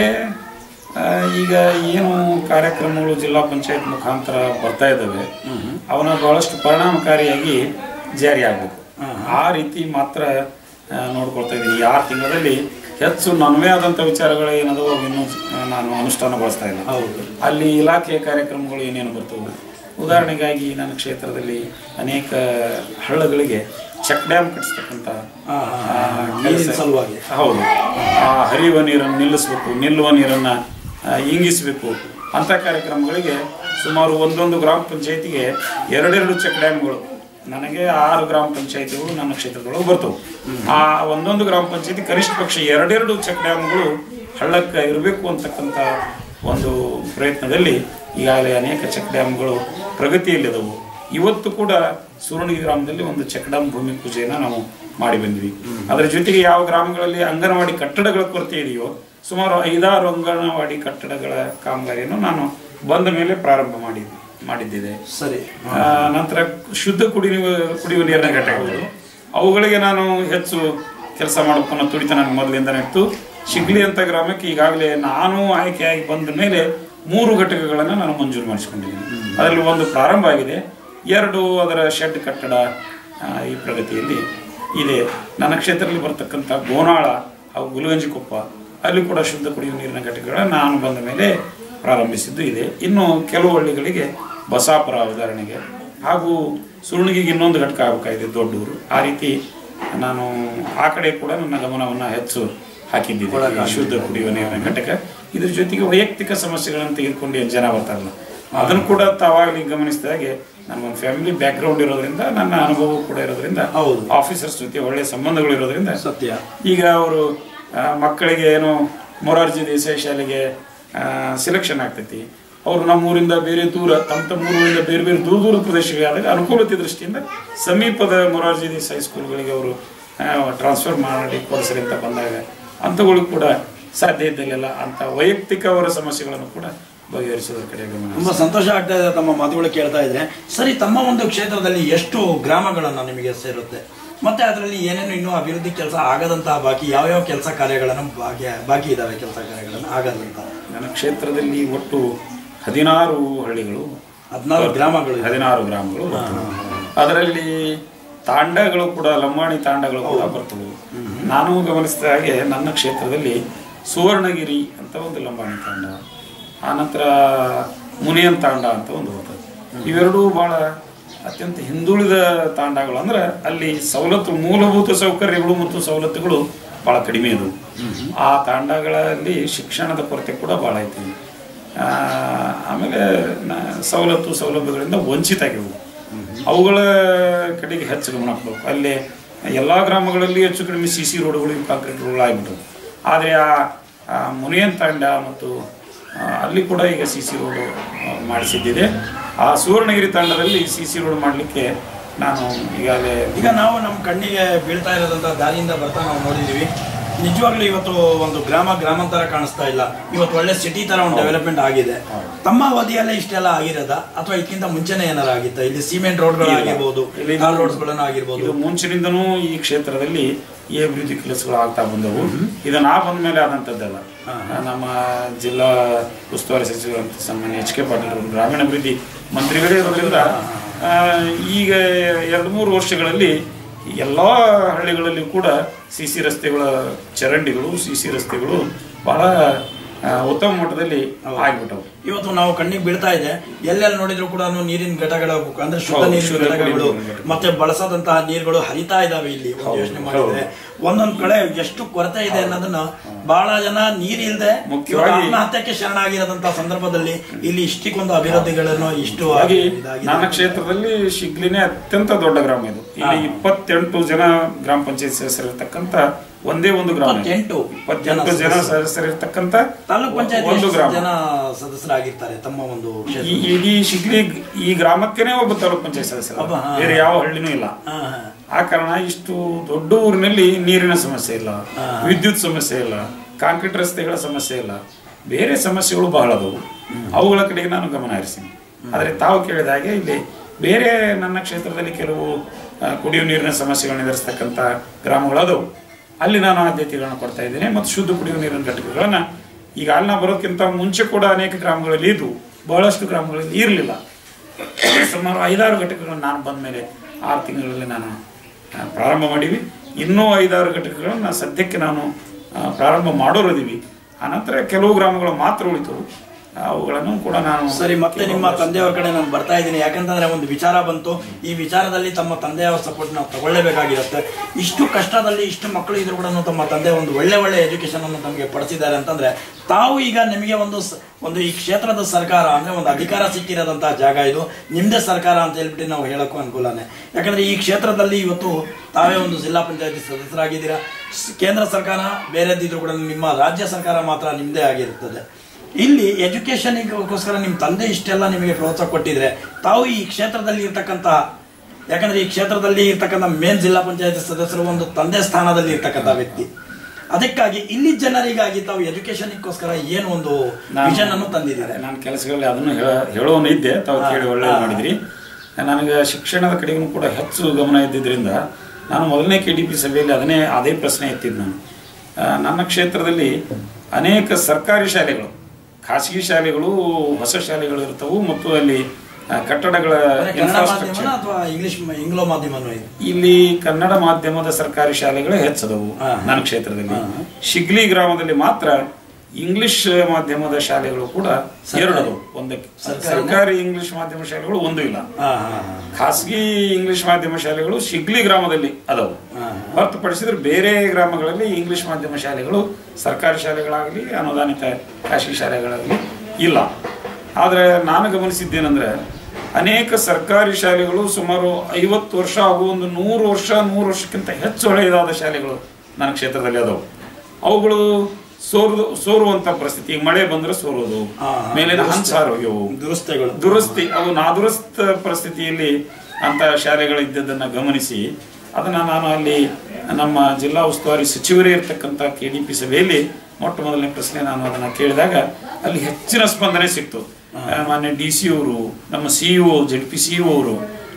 [SPEAKER 2] ಆ, ಈಗ ಏನು ಕಾರ್ಯಕ್ರಮಗಳು ಜಿಲ್ಲಾ ಪಂಚಾಯತ್ ಮುಖಾಂತರ ಬರ್ತಾ ಇದ್ದಾವೆ ಅವನ್ನ ಬಹಳಷ್ಟು ಪರಿಣಾಮಕಾರಿಯಾಗಿ ಜಾರಿ ಆಗಬೇಕು ಆ ರೀತಿ ಮಾತ್ರ ಆ, ನೋಡ್ಕೊಳ್ತಾ ಇದ್ದೀನಿ ಈ ಆರು ತಿಂಗಳಲ್ಲಿ ಹೆಚ್ಚು ನನ್ನವೇ ಆದಂಥ ವಿಚಾರಗಳು ಏನದೋ ಇನ್ನೂ ಆ, ನಾನು ಅನುಷ್ಠಾನಗೊಳಿಸ್ತಾ ಇಲ್ಲ
[SPEAKER 1] ಹೌದು
[SPEAKER 2] ಅಲ್ಲಿ ಇಲಾಖೆಯ ಕಾರ್ಯಕ್ರಮಗಳು ಏನೇನು ಬರ್ತವೆ ಉದಾಹರಣೆಗಾಗಿ ನನ್ನ ಕ್ಷೇತ್ರದಲ್ಲಿ ಅನೇಕ ಹಳ್ಳಗಳಿಗೆ ಚೆಕ್ ಡ್ಯಾಮ್ ಕಟ್ಟಿಸ್ತಕ್ಕಂಥ
[SPEAKER 1] ಹಾ, ಹಾ,
[SPEAKER 2] ಆ,
[SPEAKER 1] ಹಾ.
[SPEAKER 2] ಕೆಲಸ-
[SPEAKER 1] ನೀರಿನ ಸಲುವಾಗಿ
[SPEAKER 2] ಹೌದು ಆ ಹರಿಯುವ ನೀರನ್ನು ನಿಲ್ಲಿಸಬೇಕು ನಿಲ್ಲುವ ನೀರನ್ನು ಆ, ಇಂಗಿಸಬೇಕು ಅಂಥ ಕಾರ್ಯಕ್ರಮಗಳಿಗೆ ಸುಮಾರು ಒಂದೊಂದು ಗ್ರಾಮ ಪಂಚಾಯತಿಗೆ ಎರಡೆರಡು ಚೆಕ್ ಡ್ಯಾಮ್ಗಳು ನನಗೆ ಆರು ಗ್ರಾಮ ಪಂಚಾಯತಿಗಳು ನನ್ನ ಕ್ಷೇತ್ರದೊಳಗೆ ಬರ್ತವೆ ಆ ಒಂದೊಂದು ಗ್ರಾಮ ಪಂಚಾಯತಿ ಕನಿಷ್ಠ ಪಕ್ಷ ಎರಡೆರಡು ಚೆಕ್ ಡ್ಯಾಮ್ಗಳು ಹಳ್ಳಕ್ಕೆ ಇರಬೇಕು ಅಂತಕ್ಕಂಥ ಒಂದು ಪ್ರಯತ್ನದಲ್ಲಿ ಈಗಾಗಲೇ ಅನೇಕ ಚೆಕ್ ಡ್ಯಾಮ್ಗಳು ಪ್ರಗತಿಯಲ್ಲಿದ್ದವು ಇವತ್ತು ಕೂಡ ಸುರುಣಗಿ ಗ್ರಾಮದಲ್ಲಿ ಒಂದು ಚೆಕ್ ಡ್ಯಾಮ್ ಭೂಮಿ ಪೂಜೆಯನ್ನು ನಾವು ಮಾಡಿ ಬಂದ್ವಿ ಅದರ ಜೊತೆಗೆ ಯಾವ ಗ್ರಾಮಗಳಲ್ಲಿ ಅಂಗನವಾಡಿ ಕಟ್ಟಡಗಳ ಕೊರತೆ ಇದೆಯೋ ಸುಮಾರು ಐದಾರು ಅಂಗನವಾಡಿ ಕಟ್ಟಡಗಳ ಕಾಮಗಾರಿಯನ್ನು ನಾನು ಬಂದ ಮೇಲೆ ಪ್ರಾರಂಭ ಮಾಡಿ ಮಾಡಿದ್ದಿದೆ
[SPEAKER 1] ಸರಿ
[SPEAKER 2] ಆ, ನಂತರ ಶುದ್ಧ ಕುಡಿಯುವ ಕುಡಿಯುವ ನೀರಿನ ಘಟಕಗಳು ಅವುಗಳಿಗೆ ನಾನು ಹೆಚ್ಚು ಕೆಲಸ ಮಾಡಬೇಕು ಅನ್ನೋ ತುಡಿತ ನನಗೆ ಮೊದಲಿಂದನೇ ಇತ್ತು ಶಿಗ್ಲಿ ಅಂತ ಗ್ರಾಮಕ್ಕೆ ಈಗಾಗಲೇ ನಾನು ಆಯ್ಕೆಯಾಗಿ ಬಂದ ಮೇಲೆ ಮೂರು ಘಟಕಗಳನ್ನು ನಾನು ಮಂಜೂರು ಮಾಡಿಸಿಕೊಂಡಿದ್ದೀನಿ ಅದರಲ್ಲಿ ಒಂದು ಪ್ರಾರಂಭ ಆಗಿದೆ ಎರಡು ಅದರ ಶೆಡ್ ಕಟ್ಟಡ ಆ, ಈ ಪ್ರಗತಿಯಲ್ಲಿ ಇದೆ ನನ್ನ ಕ್ಷೇತ್ರದಲ್ಲಿ ಬರ್ತಕ್ಕಂಥ ಗೋನಾಳ ಹಾಗೂ ಗುಲಗಂಜಿಕೊಪ್ಪ ಅಲ್ಲಿ ಕೂಡ ಶುದ್ಧ ಕುಡಿಯುವ ನೀರಿನ ಘಟಕಗಳನ್ನು ನಾನು ಬಂದ ಮೇಲೆ ಪ್ರಾರಂಭಿಸಿದ್ದು ಇದೆ ಇನ್ನು ಕೆಲವು ಹಳ್ಳಿಗಳಿಗೆ ಬಸಾಪುರ ಉದಾಹರಣೆಗೆ ಹಾಗೂ ಸುರುಣಿಗೆ ಇನ್ನೊಂದು ಘಟಕ ಆಗಬೇಕಾಗಿದೆ ದೊಡ್ಡೂರು ಆ ರೀತಿ ನಾನು ಆ ಕಡೆ ಕೂಡ ನನ್ನ ಗಮನವನ್ನು ಹೆಚ್ಚು ಹಾಕಿದ್ದಿದೆ ಈ ಶುದ್ಧ ಕುಡಿಯುವ ನೀರಿನ ಘಟಕ ಇದ್ರ ಜೊತೆಗೆ ವೈಯಕ್ತಿಕ ಸಮಸ್ಯೆಗಳನ್ನು ತೆಗೆದುಕೊಂಡು ಏನು ಜನ ಬರ್ತಾರಲ್ಲ ಅದನ್ನು ಕೂಡ ತಾವಾಗಲಿ ಗಮನಿಸಿದ ಹಾಗೆ ನನಗೊಂದು ಫ್ಯಾಮಿಲಿ ಬ್ಯಾಕ್ಗ್ರೌಂಡ್ ಇರೋದ್ರಿಂದ ನನ್ನ ಅನುಭವ ಕೂಡ ಇರೋದ್ರಿಂದ
[SPEAKER 1] ಹೌದು.
[SPEAKER 2] ಆಫೀಸರ್ಸ್ ಜೊತೆ ಒಳ್ಳೆಯ ಸಂಬಂಧಗಳು ಇರೋದ್ರಿಂದ
[SPEAKER 1] ಸತ್ಯ
[SPEAKER 2] ಈಗ ಅವರು ಆ, ಮಕ್ಕಳಿಗೆ ಏನು ಮೊರಾರ್ಜಿ ದೇಸಾಯಿ ಶಾಲೆಗೆ ಸೆಲೆಕ್ಷನ್ ಆಗ್ತೈತಿ ಅವರು ನಮ್ಮೂರಿಂದ ಬೇರೆ ದೂರ ತಮ್ಮ ತಮ್ಮ ಊರಿಂದ ಬೇರೆ ಬೇರೆ ದೂರ ದೂರ ಪ್ರದೇಶಗಳಿಗೆ ಆದಾಗ ಅನುಕೂಲತೆ ದೃಷ್ಟಿಯಿಂದ ಸಮೀಪದ ಮೊರಾರ್ಜಿ ದೇಸಾಯಿ ಸ್ಕೂಲ್ಗಳಿಗೆ ಅವರು ಟ್ರಾನ್ಸ್ಫರ್ ಮಾಡಿ ಕೊಡಿಸ್ರಿ ಅಂತ ಬಂದಾಗ ಅಂಥಗಳಿಗೆ ಕೂಡ ಸಾಧ್ಯ ಇದ್ದಲ್ಲೆಲ್ಲ ಅಂತ ವೈಯಕ್ತಿಕ ಅವರ ಸಮಸ್ಯೆಗಳನ್ನು ಕೂಡ ಬಗೆಹರಿಸೋದ್ರ ಕಡೆ ಗಮನ
[SPEAKER 1] ತುಂಬಾ ಸಂತೋಷ ಆಗ್ತಾ ಇದೆ ತಮ್ಮ ಮಾತುಗಳು ಕೇಳ್ತಾ ಇದ್ರೆ ಸರಿ ತಮ್ಮ ಒಂದು ಕ್ಷೇತ್ರದಲ್ಲಿ ಎಷ್ಟು ಗ್ರಾಮಗಳನ್ನ ನಿಮಗೆ ಸೇರುತ್ತೆ ಮತ್ತೆ ಅದರಲ್ಲಿ ಏನೇನು ಇನ್ನೂ ಅಭಿವೃದ್ಧಿ ಕೆಲಸ ಆಗದಂತಹ ಬಾಕಿ ಯಾವ್ಯಾವ ಕೆಲಸ ಕಾರ್ಯಗಳನ್ನು ಬಾಕಿ ಬಾಕಿ ಇದಾವೆ ಕೆಲಸ ಕಾರ್ಯಗಳನ್ನು ಆಗದಂತ
[SPEAKER 2] ನನ್ನ ಕ್ಷೇತ್ರದಲ್ಲಿ ಒಟ್ಟು ಹದಿನಾರು ಹಳ್ಳಿಗಳು
[SPEAKER 1] ಹದಿನಾರು ಗ್ರಾಮಗಳು ಇದೆ.
[SPEAKER 2] ಹದಿನಾರು ಗ್ರಾಮಗಳು ಬರ್ತವೆ. ಅದರಲ್ಲಿ ತಾಂಡಗಳು ಕೂಡ ಲಂಬಾಣಿ ತಾಂಡಗಳು ಕೂಡ ಬರ್ತವೆ ನಾನು ಗಮನಿಸಿದ ಹಾಗೆ ನನ್ನ ಕ್ಷೇತ್ರದಲ್ಲಿ ಸುವರ್ಣಗಿರಿ ಅಂತ ಒಂದು ಲಂಬಾಣಿ ತಾಂಡ ಆನಂತರ ಮುನಿಯನ್ ತಾಂಡ ಅಂತ ಒಂದು ಬರ್ತದೆ ಇವೆರಡೂ ಬಹಳ ಅತ್ಯಂತ ಹಿಂದುಳಿದ ತಾಂಡಗಳು ಅಂದ್ರೆ ಅಲ್ಲಿ ಸವಲತ್ತು ಮೂಲಭೂತ ಸೌಕರ್ಯಗಳು ಮತ್ತು ಸವಲತ್ತುಗಳು ಬಹಳ ಕಡಿಮೆ ಇದ್ದವು ಆ ತಾಂಡಗಳಲ್ಲಿ ಶಿಕ್ಷಣದ ಕೊರತೆ ಕೂಡ ಬಹಳ ಐತಿ ಆ, ಆಮೇಲೆ ನ- ಸವಲತ್ತು ಸೌಲಭ್ಯಗಳಿಂದ ವಂಚಿತ ಆಗಿವೆ ಅವುಗಳ ಕಡೆಗೆ ಹೆಚ್ಚು ಗಮನ ಕೊಡಬೇಕು ಅಲ್ಲಿ ಎಲ್ಲ ಗ್ರಾಮಗಳಲ್ಲಿ ಹೆಚ್ಚು ಕಡಿಮೆ ಸಿ ಸಿ ರೋಡ್ಗಳು ಕಾಂಕ್ರೀಟ್ ರೋಡ್ಗಳು ಆಗಿಬಿಟ್ಟವು ಆದರೆ ಆ ಆ ಮುನಿಯನ್ ತಾಂಡ ಮತ್ತು ಆ, ಅಲ್ಲಿ ಕೂಡ ಈಗ ಸಿ ಸಿ ರೋಡ್ ಮಾಡಿಸಿದ್ದಿದೆ ಆ ಸುವರ್ಣಗಿರಿ ತಾಂಡದಲ್ಲಿ ಸಿ ಸಿ ರೋಡ್ ಮಾಡಲಿಕ್ಕೆ ನಾನು ಈಗಾಗಲೇ
[SPEAKER 1] ಈಗ ನಾವು ನಮ್ಮ ಕಣ್ಣಿಗೆ ಬೀಳ್ತಾ ಇರೋದಂತ ದಾರಿಯಿಂದ ಬರ್ತಾ ನಾವು ನೋಡಿದೀವಿ ನಿಜವಾಗ್ಲೂ ಇವತ್ತು ಒಂದು ಗ್ರಾಮ ಗ್ರಾಮಾಂತರ ಕಾಣಿಸ್ತಾ ಇಲ್ಲ ಇವತ್ತು ಒಳ್ಳೆ ಸಿಟಿ ತರ ಒಂದು ಡೆವಲಪ್ಮೆಂಟ್ ಆಗಿದೆ ತಮ್ಮ ಅವಧಿಯಲ್ಲೇ ಇಷ್ಟೆಲ್ಲ ಆಗಿರೋದ ಅಥವಾ ಇದಕ್ಕಿಂತ ಮುಂಚೆನೆ ಏನಾರ ಆಗಿತ್ತ ಇಲ್ಲಿ ಸಿಮೆಂಟ್ ರೋಡ್ಗಳು ಆಗಿರ್ಬೋದು
[SPEAKER 2] ಇಲ್ಲಿ
[SPEAKER 1] ಕಾಲ್ ರೋಡ್ಸ್ಗಳನ್ನು ಆಗಿರ್ಬೋದು
[SPEAKER 2] ಇದು ಮುಂಚಿನಿಂದನೂ ಈ ಕ್ಷೇತ್ರದಲ್ಲಿ ಈ ಅಭಿವೃದ್ಧಿ ಕೆಲಸಗಳು ಆಗ್ತಾ ಬಂದವು ಇದು ನಾ ಬಂದ ಮೇಲೆ ಆದಂಥದ್ದಲ್ಲ ನಮ್ಮ ಜಿಲ್ಲಾ ಉಸ್ತುವಾರಿ ಸಚಿವರಂತ ಸನ್ಮಾನ್ಯ ಎಚ್ ಕೆ ಪಾಟೀಲ್ ಅವರು ಗ್ರಾಮೀಣಾಭಿವೃದ್ಧಿ ಮಂತ್ರಿಗಳೇ ಇರೋದ್ರಿಂದ ಆ, ಈಗ ಎರಡು ಮೂರು ವರ್ಷಗಳಲ್ಲಿ ಎಲ್ಲ ಹಳ್ಳಿಗಳಲ್ಲಿ ಕೂಡ ಸಿ ಸಿ ರಸ್ತೆಗಳ ಚರಂಡಿಗಳು ಸಿ ಸಿ ರಸ್ತೆಗಳು ಬಹಳ ಆ, ಉತ್ತಮ ಮಟ್ಟದಲ್ಲಿ ಆಗ್ಬಿಟ್ಟವು
[SPEAKER 1] ಇವತ್ತು ನಾವು ಕಣ್ಣಿಗೆ ಬೀಳ್ತಾ ಇದೆ ಎಲ್ಲೆಲ್ಲಿ ನೋಡಿದ್ರು ಕೂಡ ನೀರಿನ ಘಟಕಗಳು ಅಂದ್ರೆ ಶುದ್ಧ
[SPEAKER 2] ಹೌದು,
[SPEAKER 1] ನೀರಿನ
[SPEAKER 2] ಶುದ್ಧ
[SPEAKER 1] ಘಟಕಗಳು
[SPEAKER 2] ಕುಡಿಯುವ ನೀರಿನ ಘಟಕ.
[SPEAKER 1] ಮತ್ತೆ ಬಳಸದಂತಹ ನೀರುಗಳು ಹರಿತಾ ಇದಾವೆ ಇಲ್ಲಿ ಒಂದು ಯೋಚನೆ ಮಾಡಿದ್ರೆ ಒಂದೊಂದ್ ಕಡೆ ಎಷ್ಟು ಕೊರತೆ ಇದೆ ಅನ್ನೋದನ್ನ ಬಹಳ ಜನ ನೀರಿಲ್ದೆ
[SPEAKER 2] ಮುಖ್ಯವಾಗಿ-
[SPEAKER 1] ಆತ್ಮಹತ್ಯಕ್ಕೆ ಶರಣಾಗಿರೋದಂತಹ ಸಂದರ್ಭದಲ್ಲಿ ಇಲ್ಲಿ ಇಷ್ಟಕ್ಕೊಂದು ಅಭಿವೃದ್ಧಿಗಳನ್ನು ಇಷ್ಟು
[SPEAKER 2] ಹಾಗೆ
[SPEAKER 1] ಇದಾಗಿದೆ.
[SPEAKER 2] ನನ್ನ ಕ್ಷೇತ್ರದಲ್ಲಿ ಶಿಗ್ಲಿನೇ ಅತ್ಯಂತ ದೊಡ್ಡ ಗ್ರಾಮ ಇದು ಇಲ್ಲಿ ಇಪ್ಪತ್ತೆಂಟು ಜನ ಗ್ರಾಮ ಪಂಚಾಯತ್ ಸದಸ್ಯರಿರ್ತಕ್ಕಂಥ ಒಂದೇ ಒಂದು ಗ್ರಾಮ ಇದು.
[SPEAKER 1] ಇಪ್ಪತ್ತೆಂಟು
[SPEAKER 2] ಇಪ್ಪತ್ತೆಂಟು
[SPEAKER 1] ಜನ
[SPEAKER 2] ಜನ ಸದಸ್ಯರಿರ್ತಕ್ಕಂಥ
[SPEAKER 1] ತಾಲೂಕ್ ಪಂಚಾಯತ್
[SPEAKER 2] ಒಂದು ಗ್ರಾಮ
[SPEAKER 1] ಜನ ಸದಸ್ಯರಾಗಿರ್ತಾರೆ ತಮ್ಮ ಒಂದು ಕ್ಷೇತ್ರ
[SPEAKER 2] ಈ ಇಡೀ ಶಿಗ್ಲಿ ಈ ಗ್ರಾಮಕ್ಕೇನೆ ಒಬ್ಬ ತಾಲೂಕ್ ಪಂಚಾಯತ್ ಸದಸ್ಯರು
[SPEAKER 1] ಒಬ್ಬ, ಹಾ.
[SPEAKER 2] ಬೇರೆ ಯಾವ ಹಳ್ಳಿನೂ ಇಲ್ಲ
[SPEAKER 1] ಹಾ, ಹಾ.
[SPEAKER 2] ಆ ಕಾರಣ ಇಷ್ಟು ದೊಡ್ಡ ಊರಿನಲ್ಲಿ ನೀರಿನ ಸಮಸ್ಯೆ ಇಲ್ಲ ವಿದ್ಯುತ್ ಸಮಸ್ಯೆ ಇಲ್ಲ ಕಾಂಕ್ರೀಟ್ ರಸ್ತೆಗಳ ಸಮಸ್ಯೆ ಇಲ್ಲ ಬೇರೆ ಸಮಸ್ಯೆಗಳು ಬಹಳ ಅದಾವು ಅವುಗಳ ಕಡೆಗೆ ನಾನು ಗಮನ ಹರಿಸ್ತೀನಿ ಆದರೆ ತಾವು ಕೇಳಿದ ಹಾಗೆ ಇಲ್ಲಿ ಬೇರೆ ನನ್ನ ಕ್ಷೇತ್ರದಲ್ಲಿ ಕೆಲವು ಆ, ಕುಡಿಯುವ ನೀರಿನ ಸಮಸ್ಯೆಗಳನ್ನ ಎದುರಿಸ್ತಕ್ಕಂಥ ಗ್ರಾಮಗಳು ಅದಾವು ಅಲ್ಲಿ ನಾನು ಆದ್ಯತೆಗಳನ್ನ ಕೊಡ್ತಾ ಇದ್ದೇನೆ ಮತ್ತು ಶುದ್ಧ ಕುಡಿಯುವ ನೀರಿನ ಘಟಕಗಳನ್ನ ಈಗ ಅಲ್ಲಿ ನಾವು ಬರೋದಕ್ಕಿಂತ ಮುಂಚೆ ಕೂಡ ಅನೇಕ ಗ್ರಾಮಗಳಲ್ಲಿ ಇದ್ವು ಬಹಳಷ್ಟು ಗ್ರಾಮಗಳಲ್ಲಿ ಇರಲಿಲ್ಲ ಸುಮಾರು ಐದಾರು ಘಟಕಗಳನ್ನು ನಾನು ಬಂದ ಮೇಲೆ ಆರು ತಿಂಗಳಲ್ಲಿ ನಾನು ಆ, ಪ್ರಾರಂಭ ಮಾಡೀವಿ ಇನ್ನೂ ಐದಾರು ಘಟಕಗಳನ್ನು ಸದ್ಯಕ್ಕೆ ನಾನು ಆ, ಪ್ರಾರಂಭ ಮಾಡೋರಿದ್ದೀವಿ ಆನಂತರ ಕೆಲವು ಗ್ರಾಮಗಳು ಮಾತ್ರ ಉಳಿತು ಅವುಗಳನ್ನು ಕೂಡ ನಾನು
[SPEAKER 1] ಸರಿ ಮತ್ತೆ ನಿಮ್ಮ ತಂದೆಯವರ ಕಡೆ ನಾನು ಬರ್ತಾ ಇದ್ದೀನಿ ಯಾಕಂತಂದ್ರೆ ಒಂದು ವಿಚಾರ ಬಂತು ಈ ವಿಚಾರದಲ್ಲಿ ತಮ್ಮ ತಂದೆಯವರ ಸಪೋರ್ಟ್ ನಾವು ತಗೊಳ್ಳೇಬೇಕಾಗಿರುತ್ತೆ ಇಷ್ಟು ಕಷ್ಟದಲ್ಲಿ ಇಷ್ಟು ಮಕ್ಕಳು ಇದ್ರು ಕೂಡ ತಮ್ಮ ತಂದೆ ಒಂದು ಒಳ್ಳೆ ಒಳ್ಳೆ ಎಜುಕೇಶನ್ ಅನ್ನು ತಮಗೆ ಪಡಿಸಿದ್ದಾರೆ ಅಂತಂದ್ರೆ ತಾವು ಈಗ ನಿಮಗೆ ಒಂದು ಸ- ಒಂದು ಈ ಕ್ಷೇತ್ರದ ಸರ್ಕಾರ ಅಂದ್ರೆ ಒಂದು ಅಧಿಕಾರ ಸಿಕ್ಕಿರೋದಂತಹ ಜಾಗ ಇದು ನಿಮ್ದೇ ಸರ್ಕಾರ ಅಂತ ಹೇಳ್ಬಿಟ್ಟು ನಾವು ಹೇಳಕ್ಕೂ ಅನುಕೂಲನೇ ಯಾಕಂದ್ರೆ ಈ ಕ್ಷೇತ್ರದಲ್ಲಿ ಇವತ್ತು ತಾವೇ ಒಂದು ಜಿಲ್ಲಾ ಪಂಚಾಯತಿ ಸದಸ್ಯರಾಗಿದ್ದೀರಾ ಸ್- ಕೇಂದ್ರ ಸರ್ಕಾರ ಬೇರೆದಿದ್ರು ಕೂಡ ನಿಮ್ಮ ರಾಜ್ಯ ಸರ್ಕಾರ ಮಾತ್ರ ನಿಮ್ದೇ ಆಗಿರುತ್ತದೆ ಇಲ್ಲಿ ಎಜುಕೇಶನ್ಗೋಸ್ಕರ ನಿಮ್ಮ ತಂದೆ ಇಷ್ಟೆಲ್ಲ ನಿಮಗೆ ಪ್ರೋತ್ಸಾಹ ಕೊಟ್ಟಿದ್ರೆ ತಾವು ಈ ಕ್ಷೇತ್ರದಲ್ಲಿ ಇರ್ತಕ್ಕಂತಹ ಯಾಕಂದ್ರೆ ಈ ಕ್ಷೇತ್ರದಲ್ಲಿ ಇರ್ತಕ್ಕಂಥ ಮೇನ್ ಜಿಲ್ಲಾ ಪಂಚಾಯತ್ ಸದಸ್ಯರು ಒಂದು ತಂದೆ ಸ್ಥಾನದಲ್ಲಿ ಇರ್ತಕ್ಕಂಥ ವ್ಯಕ್ತಿ ಅದಕ್ಕಾಗಿ ಇಲ್ಲಿ ಜನರಿಗಾಗಿ ತಾವು ಎಜುಕೇಶನ್ಗೋಸ್ಕರ ಏನು ಒಂದು ವಿಷನ್ ಅನ್ನು ತಂದಿದ್ದಾರೆ
[SPEAKER 2] ನಾನು ಕೆಲಸಗಳಲ್ಲಿ ಅದನ್ನು ಹೇಳ ಹೇಳೋನು ಇದ್ದೆ ತಾವು ಕೇಳಿ ಒಳ್ಳೆ ಮಾಡಿದ್ರಿ ನನಗೆ ಶಿಕ್ಷಣದ ಕಡೆಗೂ ಕೂಡ ಹೆಚ್ಚು ಗಮನ ಇದ್ದಿದ್ದರಿಂದ ನಾನು ಮೊದಲನೇ ಕೆ ಡಿ ಪಿ ಸಭೆಯಲ್ಲಿ ಅದನ್ನೇ ಅದೇ ಪ್ರಶ್ನೆ ಎತ್ತಿದ್ದು ನಾನು ಆ, ನನ್ನ ಕ್ಷೇತ್ರದಲ್ಲಿ ಅನೇಕ ಸರ್ಕಾರಿ ಶಾಲೆಗಳು ಖಾಸಗಿ ಶಾಲೆಗಳು ಹೊಸ ಶಾಲೆಗಳು ಇರ್ತವು ಮತ್ತು ಅಲ್ಲಿ ಆ, ಕಟ್ಟಡಗಳ
[SPEAKER 1] ಅಂದ್ರೆ ಕನ್ನಡ
[SPEAKER 2] infrastructure-
[SPEAKER 1] ಮಾಧ್ಯಮನ ಅಥವಾ ಇಂಗ್ಲಿಷ್ ಇಂಗ್ಲೋ ಮಾಧ್ಯಮನೂ ಇದೆ
[SPEAKER 2] ಇಲ್ಲಿ ಕನ್ನಡ ಮಾಧ್ಯಮದ ಸರ್ಕಾರಿ ಶಾಲೆಗಳೇ ಹೆಚ್ಚದವು
[SPEAKER 1] ಹಾ.
[SPEAKER 2] ನನ್ನ ಕ್ಷೇತ್ರದಲ್ಲಿ ಶಿಗ್ಲಿ ಗ್ರಾಮದಲ್ಲಿ ಮಾತ್ರ ಇಂಗ್ಲಿಷ್ ಮಾಧ್ಯಮದ ಶಾಲೆಗಳು ಕೂಡ ಎರಡು ಅದಾವು. ಒಂದಕ್ಕೆ
[SPEAKER 1] ಸರ್ಕಾರಿನ?
[SPEAKER 2] ಸರ್ಕಾರಿ ಇಂಗ್ಲಿಷ್ ಮಾಧ್ಯಮ ಶಾಲೆಗಳು ಒಂದು ಇಲ್ಲ
[SPEAKER 1] ಹಾ ಹಾ
[SPEAKER 2] ಖಾಸಗಿ ಇಂಗ್ಲಿಷ್ ಮಾಧ್ಯಮ ಶಾಲೆಗಳು ಶಿಗ್ಲಿ ಗ್ರಾಮದಲ್ಲಿ ಅದಾವು
[SPEAKER 1] ಹಾ.
[SPEAKER 2] ಹೊರತುಪಡಿಸಿದ್ರೆ ಬೇರೆ ಗ್ರಾಮಗಳಲ್ಲಿ ಇಂಗ್ಲಿಷ್ ಮಾಧ್ಯಮ ಶಾಲೆಗಳು ಸರ್ಕಾರಿ ಶಾಲೆಗಳಾಗಲಿ ಅನುದಾನಿತ ಖಾಸಗಿ ಶಾಲೆಗಳಾಗಲಿ ಇಲ್ಲ ಆದರೆ ನಾನು ಗಮನಿಸಿದ್ದೇನೆಂದ್ರೆ ಅನೇಕ ಸರ್ಕಾರಿ ಶಾಲೆಗಳು ಸುಮಾರು ಐವತ್ತು ವರ್ಷ ಹಾಗೂ ಒಂದು ನೂರು ವರ್ಷ ನೂರು ವರ್ಷಕ್ಕಿಂತ ಹೆಚ್ಚು ಹಳೆಯದಾದ ಶಾಲೆಗಳು ನನ್ನ ಕ್ಷೇತ್ರದಲ್ಲಿ ಅದಾವು ಅವುಗಳು ಸೋರು ಸೋರುವಂತ ಪರಿಸ್ಥಿತಿ ಈಗ ಮಳೆ ಬಂದ್ರೆ ಸೋರೋದು
[SPEAKER 1] ಹಾ, ಹಾ.
[SPEAKER 2] ಮೇಲಿನ ಹಂಚ ಹೋಗ್ಯವು
[SPEAKER 1] ದುರಸ್ತಿಗಳು
[SPEAKER 2] ದುರಸ್ತಿ ಅವು ನಾದುರಸ್ತ ಪರಿಸ್ಥಿತಿಯಲ್ಲಿ ಅಂತ ಶಾಲೆಗಳು ಇದ್ದದ್ದನ್ನು ಗಮನಿಸಿ ಅದನ್ನು ನಾನು ಅಲ್ಲಿ ನಮ್ಮ ಜಿಲ್ಲಾ ಉಸ್ತುವಾರಿ ಸಚಿವರೇ ಇರ್ತಕ್ಕಂಥ ಕೆ ಡಿ ಪಿ ಸಭೆಯಲ್ಲಿ ಮೊಟ್ಟ ಮೊದಲನೇ ಪ್ರಶ್ನೆ ನಾನು ಅದನ್ನು ಕೇಳಿದಾಗ ಅಲ್ಲಿ ಹೆಚ್ಚಿನ ಸ್ಪಂದನೆ ಸಿಕ್ತು ಆ, ಮಾನ್ಯ ಡಿ ಸಿ ಅವರು ನಮ್ಮ C E O Z P C E ಅವರು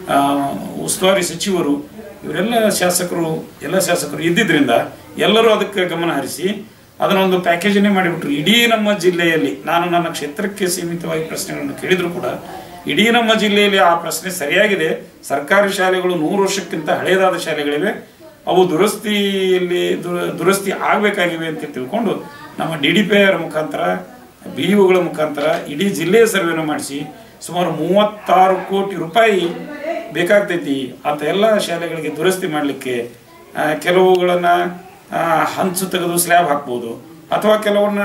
[SPEAKER 2] ಉಸ್ತುವಾರಿ ಸಚಿವರು ಇವರೆಲ್ಲ ಶಾಸಕರು ಎಲ್ಲ ಶಾಸಕರು ಇದ್ದಿದ್ರಿಂದ ಎಲ್ಲರೂ ಅದಕ್ಕೆ ಗಮನ ಹರಿಸಿ ಅದನ್ನೊಂದು ಪ್ಯಾಕೇಜನ್ನೇ ಮಾಡಿಬಿಟ್ರು ಇಡೀ ನಮ್ಮ ಜಿಲ್ಲೆಯಲ್ಲಿ ನಾನು ನನ್ನ ಕ್ಷೇತ್ರಕ್ಕೆ ಸೀಮಿತವಾಗಿ ಪ್ರಶ್ನೆಗಳನ್ನು ಕೇಳಿದ್ರು ಕೂಡ ಇಡೀ ನಮ್ಮ ಜಿಲ್ಲೆಯಲ್ಲಿ ಆ ಪ್ರಶ್ನೆ ಸರಿಯಾಗಿದೆ ಸರ್ಕಾರಿ ಶಾಲೆಗಳು ನೂರು ವರ್ಷಕ್ಕಿಂತ ಹಳೆಯದಾದ ಶಾಲೆಗಳಿವೆ ಅವು ದುರಸ್ತಿಯಲ್ಲಿ ದುರ- ದುರಸ್ತಿ ಆಗಬೇಕಾಗಿವೆ ಅಂತ ತಿಳ್ಕೊಂಡು ನಮ್ಮ ಡಿ ಡಿ ಪಿ ಐರ ಮುಖಾಂತರ ಬಿ ಗಳ ಮುಖಾಂತರ ಇಡೀ ಜಿಲ್ಲೆಯ ಸರ್ವೆನ ಮಾಡಿಸಿ ಸುಮಾರು ಮೂವತ್ತಾರು ಕೋಟಿ ರೂಪಾಯಿ ಬೇಕಾಗ್ತೈತಿ ಅಂತ ಎಲ್ಲ ಶಾಲೆಗಳಿಗೆ ದುರಸ್ತಿ ಮಾಡಲಿಕ್ಕೆ ಕೆಲವುಗಳನ್ನು ಹಂಚು ತೆಗೆದು ಸ್ಲ್ಯಾಬ್ ಹಾಕ್ಬೋದು ಅಥವಾ ಕೆಲವನ್ನ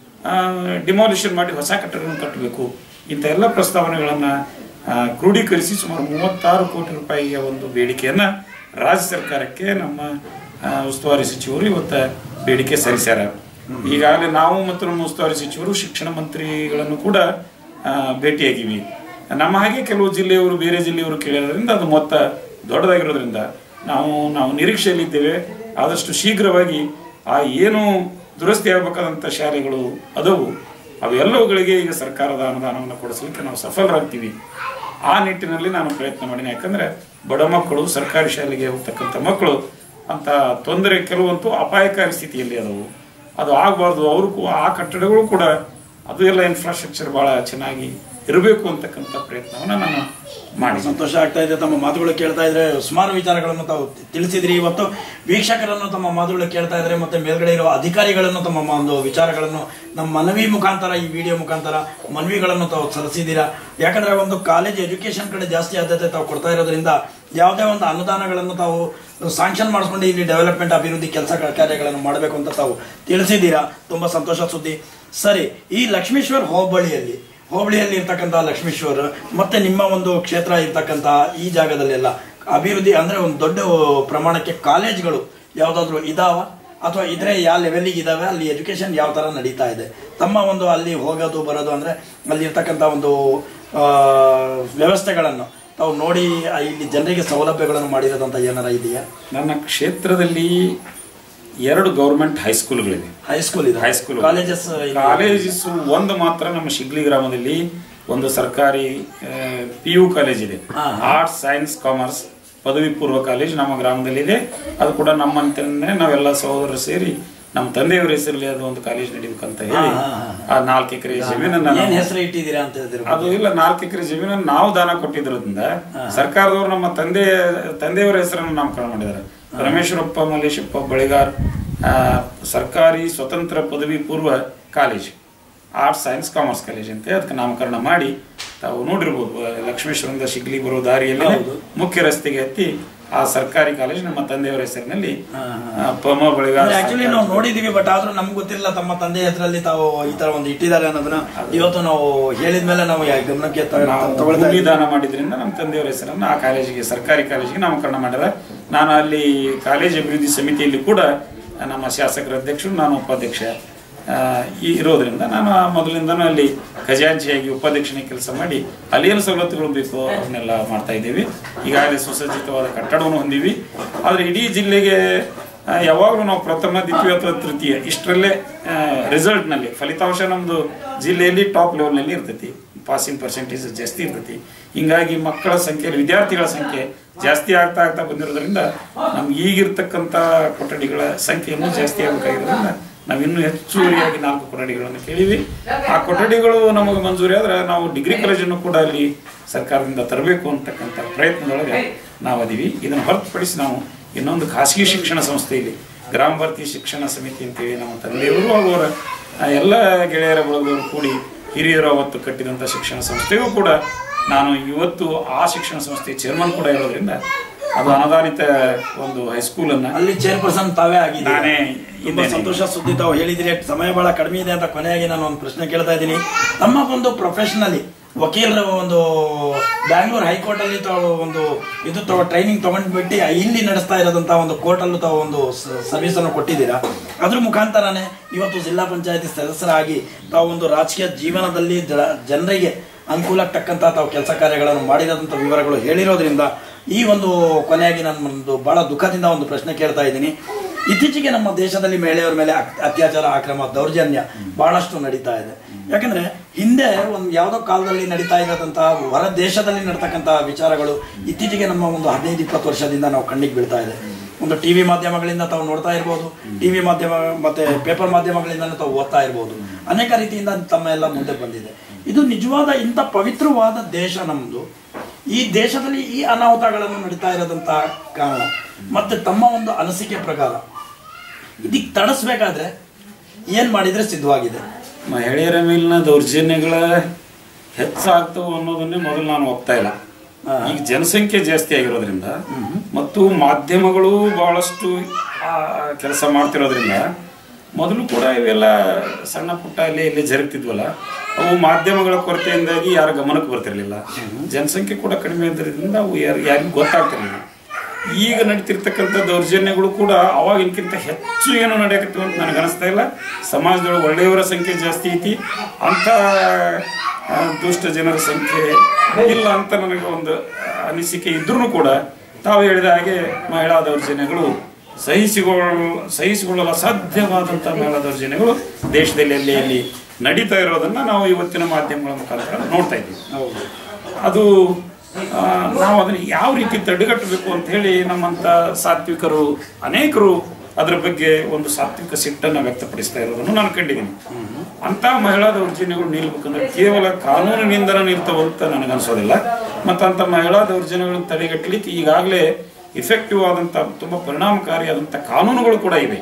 [SPEAKER 2] ಡಿಮಾಲಿಷನ್ ಮಾಡಿ ಹೊಸ ಕಟ್ಟಡಗಳನ್ನು ಕಟ್ಟಬೇಕು ಇಂಥ ಎಲ್ಲ ಪ್ರಸ್ತಾವನೆಗಳನ್ನು ಕ್ರೋಢೀಕರಿಸಿ ಸುಮಾರು ಮೂವತ್ತಾರು ಕೋಟಿ ರೂಪಾಯಿಯ ಒಂದು ಬೇಡಿಕೆಯನ್ನು ರಾಜ್ಯ ಸರ್ಕಾರಕ್ಕೆ ನಮ್ಮ ಆ, ಉಸ್ತುವಾರಿ ಸಚಿವರು ಇವತ್ತು ಬೇಡಿಕೆ ಸಲ್ಲಿಸ್ಯಾರ ಈಗಾಗಲೇ ನಾವು ಮತ್ತು ನಮ್ಮ ಉಸ್ತುವಾರಿ ಸಚಿವರು ಶಿಕ್ಷಣ ಮಂತ್ರಿಗಳನ್ನು ಕೂಡ ಆ, ಭೇಟಿಯಾಗಿವಿ ನಮ್ಮ ಹಾಗೆ ಕೆಲವು ಜಿಲ್ಲೆಯವರು ಬೇರೆ ಜಿಲ್ಲೆಯವರು ಕೇಳಿರೋದ್ರಿಂದ ಅದು ಮೊತ್ತ ದೊಡ್ಡದಾಗಿರೋದ್ರಿಂದ ನಾವು ನಾವು ನಿರೀಕ್ಷೆಯಲ್ಲಿದ್ದೇವೆ ಆದಷ್ಟು ಶೀಘ್ರವಾಗಿ ಆ ಏನು ದುರಸ್ತಿ ಆಗಬೇಕಾದಂಥ ಶಾಲೆಗಳು ಅದವು ಅವೆಲ್ಲವುಗಳಿಗೆ ಈಗ ಸರ್ಕಾರದ ಅನುದಾನವನ್ನು ಕೊಡಿಸಲಿಕ್ಕೆ ನಾವು ಸಫಲರಾಗ್ತೀವಿ ಆ ನಿಟ್ಟಿನಲ್ಲಿ ನಾನು ಪ್ರಯತ್ನ ಮಾಡೀನಿ ಯಾಕಂದ್ರೆ ಬಡ ಮಕ್ಕಳು ಸರ್ಕಾರಿ ಶಾಲೆಗೆ ಹೋಗ್ತಕ್ಕಂಥ ಮಕ್ಕಳು ಅಂತ ತೊಂದರೆ ಕೆಲವಂತೂ ಅಪಾಯಕಾರಿ ಸ್ಥಿತಿಯಲ್ಲಿ ಅದವು ಅದು ಆಗಬಾರ್ದು ಅವರು ಕೂ- ಆ ಕಟ್ಟಡಗಳು ಕೂಡ ಅದು ಎಲ್ಲ ಇನ್ಫ್ರಾಸ್ಟ್ರಕ್ಚರ್ ಭಾಳ ಚೆನ್ನಾಗಿ ಇರಬೇಕು ಅಂತಕ್ಕಂಥ ಪ್ರಯತ್ನವನ್ನು ನಾನು ಮಾಡಿ
[SPEAKER 1] ಸಂತೋಷ ಆಗ್ತಾ ಇದೆ ತಮ್ಮ ಮಾತುಗಳು ಕೇಳ್ತಾ ಇದ್ರೆ ಸುಮಾರು ವಿಚಾರಗಳನ್ನು ತಾವು ತಿಳಿಸಿದ್ರಿ ಇವತ್ತು ವೀಕ್ಷಕರನ್ನು ತಮ್ಮ ಮಾತುಗಳು ಕೇಳ್ತಾ ಇದ್ರೆ ಮತ್ತೆ ಮೇಲ್ಗಡೆ ಇರುವ ಅಧಿಕಾರಿಗಳನ್ನು ತಮ್ಮ ಮ- ಒಂದು ವಿಚಾರಗಳನ್ನು ನಮ್ಮ ಮನವಿ ಮುಖಾಂತರ ಈ ವಿಡಿಯೋ ಮುಖಾಂತರ ಮನವಿಗಳನ್ನು ತಾವು ಸಲ್ಲಿಸಿದ್ದೀರಾ ಯಾಕಂದ್ರೆ ಒಂದು ಕಾಲೇಜ್ ಎಜುಕೇಶನ್ ಕಡೆ ಜಾಸ್ತಿ ಆದ್ಯತೆ ತಾವು ಕೊಡ್ತಾ ಇರೋದ್ರಿಂದ ಯಾವುದೇ ಒಂದು ಅನುದಾನಗಳನ್ನು ತಾವು ಸಾಂಕ್ಷನ್ ಮಾಡಿಸ್ಕೊಂಡು ಇಲ್ಲಿ ಡೆವಲಪ್ಮೆಂಟ್ ಅಭಿವೃದ್ಧಿ ಕೆಲಸ ಕಾರ್ಯಗಳನ್ನು ಮಾಡಬೇಕು ಅಂತ ತಾವು ತಿಳಿಸಿದ್ದೀರಾ ತುಂಬಾ ಸಂತೋಷ ಸುದ್ದಿ ಸರಿ ಈ ಲಕ್ಷ್ಮೀಶ್ವರ್ ಹೋಬಳಿಯಲ್ಲಿ ಹೋಬಳಿಯಲ್ಲಿ ಇರ್ತಕ್ಕಂಥ ಲಕ್ಷ್ಮೀಶ್ವರ ಮತ್ತೆ ನಿಮ್ಮ ಒಂದು ಕ್ಷೇತ್ರ ಇರ್ತಕ್ಕಂಥ ಈ ಜಾಗದಲ್ಲೆಲ್ಲ ಅಭಿವೃದ್ಧಿ ಅಂದ್ರೆ ಒಂದು ದೊಡ್ಡ ಪ್ರಮಾಣಕ್ಕೆ ಕಾಲೇಜ್ಗಳು ಯಾವ್ದಾದ್ರು ಇದಾವ ಅಥವಾ ಇದ್ರೆ ಯಾವ ಲೆವೆಲಿಗೆ ಇದಾವೆ ಅಲ್ಲಿ ಎಜುಕೇಶನ್ ಯಾವ ತರ ನಡೀತಾ ಇದೆ ತಮ್ಮ ಒಂದು ಅಲ್ಲಿ ಹೋಗೋದು ಬರೋದು ಅಂದ್ರೆ ಅಲ್ಲಿ ಇರ್ತಕ್ಕಂಥ ಒಂದು ಆ, ವ್ಯವಸ್ಥೆಗಳನ್ನು ತಾವು ನೋಡಿ ಆ, ಇಲ್ಲಿ ಜನರಿಗೆ ಸೌಲಭ್ಯಗಳನ್ನು ಮಾಡಿರೋದಂತ ಏನಾರ ಇದೆಯಾ
[SPEAKER 2] ನನ್ನ ಕ್ಷೇತ್ರದಲ್ಲಿ ಎರಡು ಗೌರ್ಮೆಂಟ್ ಹೈಸ್ಕೂಲ್ಗಳಿವೆ
[SPEAKER 1] ಹೈಸ್ಕೂಲ್ ಇದೆ
[SPEAKER 2] ಹೈಸ್ಕೂಲ್
[SPEAKER 1] ಕಾಲೇಜಸ್
[SPEAKER 2] ಕಾಲೇಜಸ್ ಒಂದು ಮಾತ್ರ ನಮ್ಮ ಶಿಗ್ಲಿ ಗ್ರಾಮದಲ್ಲಿ ಒಂದು ಸರ್ಕಾರಿ ಪಿ ಯು ಕಾಲೇಜ್ ಇದೆ
[SPEAKER 1] ಹಾ,
[SPEAKER 2] ಆರ್ಟ್ಸ್ ಸೈನ್ಸ್ ಕಾಮರ್ಸ್ ಪದವಿ ಪೂರ್ವ ಕಾಲೇಜ್ ನಮ್ಮ ಗ್ರಾಮದಲ್ಲಿದೆ ಅದು ಕೂಡ ನಮ್ಮಂತನೇ ನಾವೆಲ್ಲ ಸಹೋದರರು ಸೇರಿ ನಮ್ಮ ತಂದೆಯವರ ಹೆಸರಲ್ಲಿ ಅದು ಒಂದು ಕಾಲೇಜ್ ನಡೀಬೇಕಂತ ಹೇಳಿ
[SPEAKER 1] ಹಾ, ಹಾ,
[SPEAKER 2] ಆ ನಾಲ್ಕು ಎಕರೆ ಜಮೀನನ್ನ
[SPEAKER 1] ಏನ್
[SPEAKER 2] ನಾವು-
[SPEAKER 1] ಹೆಸರು ಇಟ್ಟಿದ್ದೀರಾ ಅಂತ ಹೇಳಿದ್ರು
[SPEAKER 2] ಅದು ಇಲ್ಲ ನಾಲ್ಕು ಎಕರೆ ಜಮೀನನ್ನು ನಾವು ದಾನ ಕೊಟ್ಟಿದ್ರಿಂದ ಸರ್ಕಾರದವರು ನಮ್ಮ ತಂದೆ ತಂದೆಯವರ ಹೆಸರನ್ನು ನಾಮಕರಣ ಮಾಡಿದ್ದಾರೆ ರಮೇಶ್ವರಪ್ಪ ಮಲ್ಲೇಶಪ್ಪ ಬಳಿಗಾರ್ ಆ, ಸರ್ಕಾರಿ ಸ್ವತಂತ್ರ ಪದವಿ ಪೂರ್ವ college arts science commerce college ಅಂತ ಅದಕ್ಕೆ ನಾಮಕರಣ ಮಾಡಿ ತಾವು ನೋಡಿರ್ಬೋದು ಆ, ಲಕ್ಷ್ಮೇಶ್ವರದಿಂದ ಶಿಗ್ಲಿ ಬರೋ ದಾರಿಯಲ್ಲಿ
[SPEAKER 1] ಹೌದು.
[SPEAKER 2] ಮುಖ್ಯ ರಸ್ತೆಗೆ ಹತ್ತಿ ಆ ಸರ್ಕಾರಿ ಕಾಲೇಜ್ ನಮ್ಮ ತಂದೆಯವರ ಹೆಸರಿನಲ್ಲಿ ಆ, ಪಮ ಬಳಿಗಾರ್
[SPEAKER 1] ಆಕ್ಚುಲಿ ನಾವು ನೋಡಿದೀವಿ ಬಟ್ ಆದ್ರೂ ನಮ್ಗೆ ಗೊತ್ತಿಲ್ಲ ತಮ್ಮ ತಂದೆ ಹೆಸರಲ್ಲಿ ತಾವು ಈ ತರ ಒಂದು ಇಟ್ಟಿದ್ದಾರೆ ಅನ್ನೋದನ್ನ ಇವತ್ತು ನಾವು ಹೇಳಿದ್ಮೇಲೆ ನಾವು ಯಾ- ಗಮನಕ್ಕೆ ತ-
[SPEAKER 2] ನಾವು
[SPEAKER 1] ತಗೊಳ್ತಾ
[SPEAKER 2] ಭೂಮಿ
[SPEAKER 1] ಇದ್ದೀವಿ.
[SPEAKER 2] ದಾನ ಮಾಡಿದ್ರಿಂದ ನಮ್ಮ ತಂದೆಯವರ ಹೆಸರನ್ನು ಆ ಕಾಲೇಜಿಗೆ ಸರ್ಕಾರಿ ಕಾಲೇಜಿಗೆ ನಾಮಕರಣ ಮಾಡ್ಯಾರ ನಾನು ಅಲ್ಲಿ ಕಾಲೇಜ್ ಅಭಿವೃದ್ಧಿ ಸಮಿತಿಯಲ್ಲಿ ಕೂಡ ನಮ್ಮ ಶಾಸಕರ ಅಧ್ಯಕ್ಷರು ನಾನು ಉಪಾಧ್ಯಕ್ಷ ಆ, ಈ ಇರೋದ್ರಿಂದ ನಾನು ಆ ಮೊದಲಿಂದನೂ ಅಲ್ಲಿ ಖಜಾಂಚಿಯಾಗಿ ಉಪಾಧ್ಯಕ್ಷನೇ ಕೆಲಸ ಮಾಡಿ ಅಲ್ಲಿ ಏನು ಸವಲತ್ತುಗಳು ಬೇಕೋ ಅವನ್ನೆಲ್ಲ ಮಾಡ್ತಾ ಇದ್ದೀವಿ ಈಗಾಗಲೇ ಸುಸಜ್ಜಿತವಾದ ಕಟ್ಟಡವನ್ನು ಹೊಂದೀವಿ ಆದರೆ ಇಡೀ ಜಿಲ್ಲೆಗೆ ಆ, ಯಾವಾಗಲೂ ನಾವು ಪ್ರಥಮ ದ್ವಿತೀಯ ಅಥವಾ ತೃತೀಯ ಇಷ್ಟರಲ್ಲೇ ರಿಸಲ್ಟ್ನಲ್ಲಿ ಫಲಿತಾಂಶ ನಮ್ಮದು ಜಿಲ್ಲೆಯಲ್ಲಿ ಟಾಪ್ ಲೆವೆಲ್ನಲ್ಲಿ ಇರ್ತೈತಿ ಪಾಸಿಂಗ್ ಪರ್ಸೆಂಟೇಜ್ ಜಾಸ್ತಿ ಇರ್ತೈತಿ ಹಿಂಗಾಗಿ ಮಕ್ಕಳ ಸಂಖ್ಯೆ ವಿದ್ಯಾರ್ಥಿಗಳ ಸಂಖ್ಯೆ ಜಾಸ್ತಿ ಆಗ್ತಾ ಆಗ್ತಾ ಬಂದಿರೋದ್ರಿಂದ ನಮ್ಗೆ ಈಗಿರ್ತಕ್ಕಂಥ ಕೊಠಡಿಗಳ ಸಂಖ್ಯೆಯನ್ನು ಜಾಸ್ತಿ ಆಗಬೇಕಾಗಿರೋದ್ರಿಂದ ನಾವು ಇನ್ನೂ ಹೆಚ್ಚುವರಿಯಾಗಿ ನಾಲ್ಕು ಕೊಠಡಿಗಳನ್ನು ಕೇಳಿವಿ ಆ ಕೊಠಡಿಗಳು ನಮಗೆ ಮಂಜೂರಿ ಆದ್ರೆ ನಾವು ಡಿಗ್ರಿ ಕಾಲೇಜನ್ನು ಕೂಡ ಅಲ್ಲಿ ಸರ್ಕಾರದಿಂದ ತರಬೇಕು ಅಂತಕ್ಕಂಥ ಪ್ರಯತ್ನದೊಳಗೆ ನಾವು ಅದೀವಿ ಇದನ್ನು ಹೊರತುಪಡಿಸಿ ನಾವು ಇನ್ನೊಂದು ಖಾಸಗಿ ಶಿಕ್ಷಣ ಸಂಸ್ಥೆಯಲ್ಲಿ ಗ್ರಾಮ ಭಾರತಿ ಶಿಕ್ಷಣ ಸಮಿತಿ ಅಂತೇಳಿ ನಮ್ಮ ತಂದೆಯವರು ಹಾಗೂ ಅವರ ಆ, ಎಲ್ಲ ಗೆಳೆಯರ ಬಳಗದವರು ಕೂಡಿ ಹಿರಿಯರು ಅವತ್ತು ಕಟ್ಟಿದಂಥ ಶಿಕ್ಷಣ ಸಂಸ್ಥೆಗೂ ಕೂಡ ನಾನು ಇವತ್ತು ಆ ಶಿಕ್ಷಣ ಸಂಸ್ಥೆ ಚೇರ್ಮನ್ ಕೂಡ ಇರೋದ್ರಿಂದ ಅದು ಅನುದಾನಿತ ಒಂದು ಹೈಸ್ಕೂಲನ್ನು
[SPEAKER 1] ಅಲ್ಲಿ ಚೇರ್ಪರ್ಸನ್ ತಾವೇ ಆಗಿದೆ
[SPEAKER 2] ನಾನೇ
[SPEAKER 1] ತುಂಬಾ
[SPEAKER 2] ಇದ್ದೇನೆ.
[SPEAKER 1] ಸಂತೋಷ ಸುದ್ದಿ ತಾವು ಹೇಳಿದಿರಿ ಸಮಯ ಬಹಳ ಕಡಿಮೆ ಇದೆ ಅಂತ ಕೊನೆಯಾಗಿ ನಾನು ಒಂದು ಪ್ರಶ್ನೆ ಕೇಳ್ತಾ ಇದ್ದೀನಿ ತಮ್ಮ ಒಂದು ಪ್ರೊಫೆಷನಲಿ ವಕೀಲರ ಒಂದು ಬ್ಯಾಂಗ್ಳೂರ್ ಹೈಕೋರ್ಟ್ ಅಲ್ಲಿ ತಾವು ಒಂದು ಇದು ತಾವು ಟ್ರೈನಿಂಗ್ ತಗೊಂಡ್ಬಿಟ್ಟು ಇಲ್ಲಿ ನಡೆಸ್ತಾ ಇರೋದಂತ ಒಂದು ಕೋರ್ಟ್ ಅಲ್ಲೂ ತಾವು ಒಂದು ಸರ್ವಿಸ್ ಅನ್ನು ಕೊಟ್ಟಿದ್ದೀರಾ ಅದ್ರ ಮುಖಾಂತರನೇ ಇವತ್ತು ಜಿಲ್ಲಾ ಪಂಚಾಯತಿ ಸದಸ್ಯರಾಗಿ ತಾವು ಒಂದು ರಾಜಕೀಯ ಜೀವನದಲ್ಲಿ ಜನ- ಜನರಿಗೆ ಅನುಕೂಲಕ್ಕೆ ತಕ್ಕಂತ ತಾವು ಕೆಲಸ ಕಾರ್ಯಗಳನ್ನು ಮಾಡಿರೋದಂಥ ವಿವರಗಳು ಹೇಳಿರೋದ್ರಿಂದ ಈ ಒಂದು ಕೊನೆಯಾಗಿ ನಾನು ಒಂದು ಬಹಳ ದುಃಖದಿಂದ ಒಂದು ಪ್ರಶ್ನೆ ಕೇಳ್ತಾ ಇದ್ದೀನಿ ಇತ್ತೀಚೆಗೆ ನಮ್ಮ ದೇಶದಲ್ಲಿ ಮಹಿಳೆಯರ ಮೇಲೆ ಅತ್- ಅತ್ಯಾಚಾರ ಅಕ್ರಮ ದೌರ್ಜನ್ಯ ಬಹಳಷ್ಟು ನಡೀತಾ ಇದೆ ಯಾಕಂದ್ರೆ ಹಿಂದೆ ಒಂದು ಯಾವುದೋ ಕಾಲದಲ್ಲಿ ನಡೀತಾ ಇರೋದಂತಹ ಹೊರ ದೇಶದಲ್ಲಿ ನಡ್ತಕ್ಕಂತಹ ವಿಚಾರಗಳು ಇತ್ತೀಚೆಗೆ ನಮ್ಮ ಒಂದು ಹದಿನೈದು ಇಪ್ಪತ್ತು ವರ್ಷದಿಂದ ನಾವು ಕಣ್ಣಿಗೆ ಬೀಳ್ತಾ ಇದೆ ಒಂದು ಟಿವಿ ಮಾಧ್ಯಮಗಳಿಂದ ತಾವು ನೋಡ್ತಾ ಇರ್ಬೋದು ಟಿವಿ ಮಾಧ್ಯಮ ಮತ್ತೆ ಪೇಪರ್ ಮಾಧ್ಯಮಗಳಿಂದ ತಾವು ಓದ್ತಾ ಇರ್ಬೋದು ಅನೇಕ ರೀತಿಯಿಂದ ತಮ್ಮ ಎಲ್ಲ ಮುಂದೆ ಬಂದಿದೆ ಇದು ನಿಜವಾದ ಇಂಥ ಪವಿತ್ರವಾದ ದೇಶ ನಮ್ಮದು ಈ ದೇಶದಲ್ಲಿ ಈ ಅನಾಹುತಗಳನ್ನು ನಡೀತಾ ಇರೋದಂತ ಕಾರಣ ಮತ್ತೆ ತಮ್ಮ ಒಂದು ಅನಿಸಿಕೆ ಪ್ರಕಾರ ಇದಕ್ಕೆ ತಡಿಸ್ಬೇಕಾದ್ರೆ ಏನ್ ಮಾಡಿದ್ರೆ ಸಿದ್ಧವಾಗಿದೆ
[SPEAKER 2] ಮಹಿಳೆಯರ ಮೇಲಿನ ದೌರ್ಜನ್ಯಗಳ ಹೆಚ್ಚಾಗ್ತವು ಅನ್ನೋದನ್ನೇ ಮೊದಲು ನಾನು ಒಪ್ತಾ ಇಲ್ಲ
[SPEAKER 1] ಹಾ.
[SPEAKER 2] ಈಗ ಜನಸಂಖ್ಯೆ ಜಾಸ್ತಿ ಆಗಿರೋದ್ರಿಂದ ಮತ್ತು ಮಾಧ್ಯಮಗಳು ಬಹಳಷ್ಟು ಕೆಲಸ ಮಾಡ್ತಿರೋದ್ರಿಂದ ಮೊದಲು ಕೂಡ ಇವೆಲ್ಲ ಸಣ್ಣ ಪುಟ್ಟ ಅಲ್ಲಿ ಇಲ್ಲಿ ಜರುಗ್ತಿದ್ವಲ್ಲ ಅವು ಮಾಧ್ಯಮಗಳ ಕೊರತೆಯಿಂದಾಗಿ ಯಾರ ಗಮನಕ್ಕೆ ಬರ್ತಿರ್ಲಿಲ್ಲ ಜನಸಂಖ್ಯೆ ಕೂಡ ಕಡಿಮೆ ಇದ್ರಿಂದ ಅವು ಯಾರು ಯಾರಿಗೂ ಗೊತ್ತಾಗ್ತಿರ್ಲಿಲ್ಲ ಈಗ ನಡೀತಿರ್ತಕ್ಕಂಥ ದೌರ್ಜನ್ಯಗಳು ಕೂಡ ಅವಾಗಿನಕ್ಕಿಂತ ಹೆಚ್ಚು ಏನು ನಡೆಯಕತ್ತಿವೆ ಅಂತ ನನಗೆ ಅನಿಸ್ತಾ ಇಲ್ಲ ಸಮಾಜದೊಳಗೆ ಒಳ್ಳೆಯವರ ಸಂಖ್ಯೆ ಜಾಸ್ತಿ ಐತಿ ಅಂಥ ಆ, ದುಷ್ಟ ಜನರ ಸಂಖ್ಯೆ ಇಲ್ಲ ಅಂತ ನನಗೆ ಒಂದು ಅನಿಸಿಕೆ ಇದ್ರೂ ಕೂಡ ತಾವು ಹೇಳಿದ ಹಾಗೆ ಮಹಿಳಾ ದೌರ್ಜನ್ಯಗಳು ಸಹಿಸಿಕೊಳ್ಳ ಸಹಿಸಿಕೊಳ್ಳಲು ಅಸಾಧ್ಯವಾದಂಥ ಮಹಿಳಾ ದೌರ್ಜನ್ಯಗಳು ದೇಶದಲ್ಲಿ ಅಲ್ಲಿ ಅಲ್ಲಿ ನಡೀತಾ ಇರೋದನ್ನ ನಾವು ಇವತ್ತಿನ ಮಾಧ್ಯಮಗಳ ಮುಖಾಂತರ ನೋಡ್ತಾ ಇದ್ದೀವಿ
[SPEAKER 1] ಹೌದು
[SPEAKER 2] ಅದು ಆ, ನಾವು ಅದನ್ನು ಯಾವ ರೀತಿ ತಡೆಗಟ್ಟಬೇಕು ಅಂತ ಹೇಳಿ ನಮ್ಮಂಥ ಸಾತ್ವಿಕರು ಅನೇಕರು ಅದರ ಬಗ್ಗೆ ಒಂದು ಸಾತ್ವಿಕ ಸಿಟ್ಟನ್ನು ವ್ಯಕ್ತಪಡಿಸ್ತಾ ಇರೋದನ್ನು ನಾನು ಕಂಡಿದ್ದೀನಿ ಅಂಥ ಮಹಿಳಾ ದೌರ್ಜನ್ಯಗಳು ನಿಲ್ಬೇಕಂದ್ರೆ ಕೇವಲ ಕಾನೂನಿನಿಂದನೇ ನಿಲ್ತವಂತ ನನಗನ್ಸೋದಿಲ್ಲ ಮತ್ತು ಅಂಥ ಮಹಿಳಾ ದೌರ್ಜನ್ಯಗಳನ್ನು ತಡೆಗಟ್ಟಲಿಕ್ಕೆ ಈಗಾಗಲೇ ಇಫೆಕ್ಟಿವ್ ಆದಂಥ ತುಂಬ ಪರಿಣಾಮಕಾರಿಯಾದಂಥ ಕಾನೂನುಗಳು ಕೂಡ ಇವೆ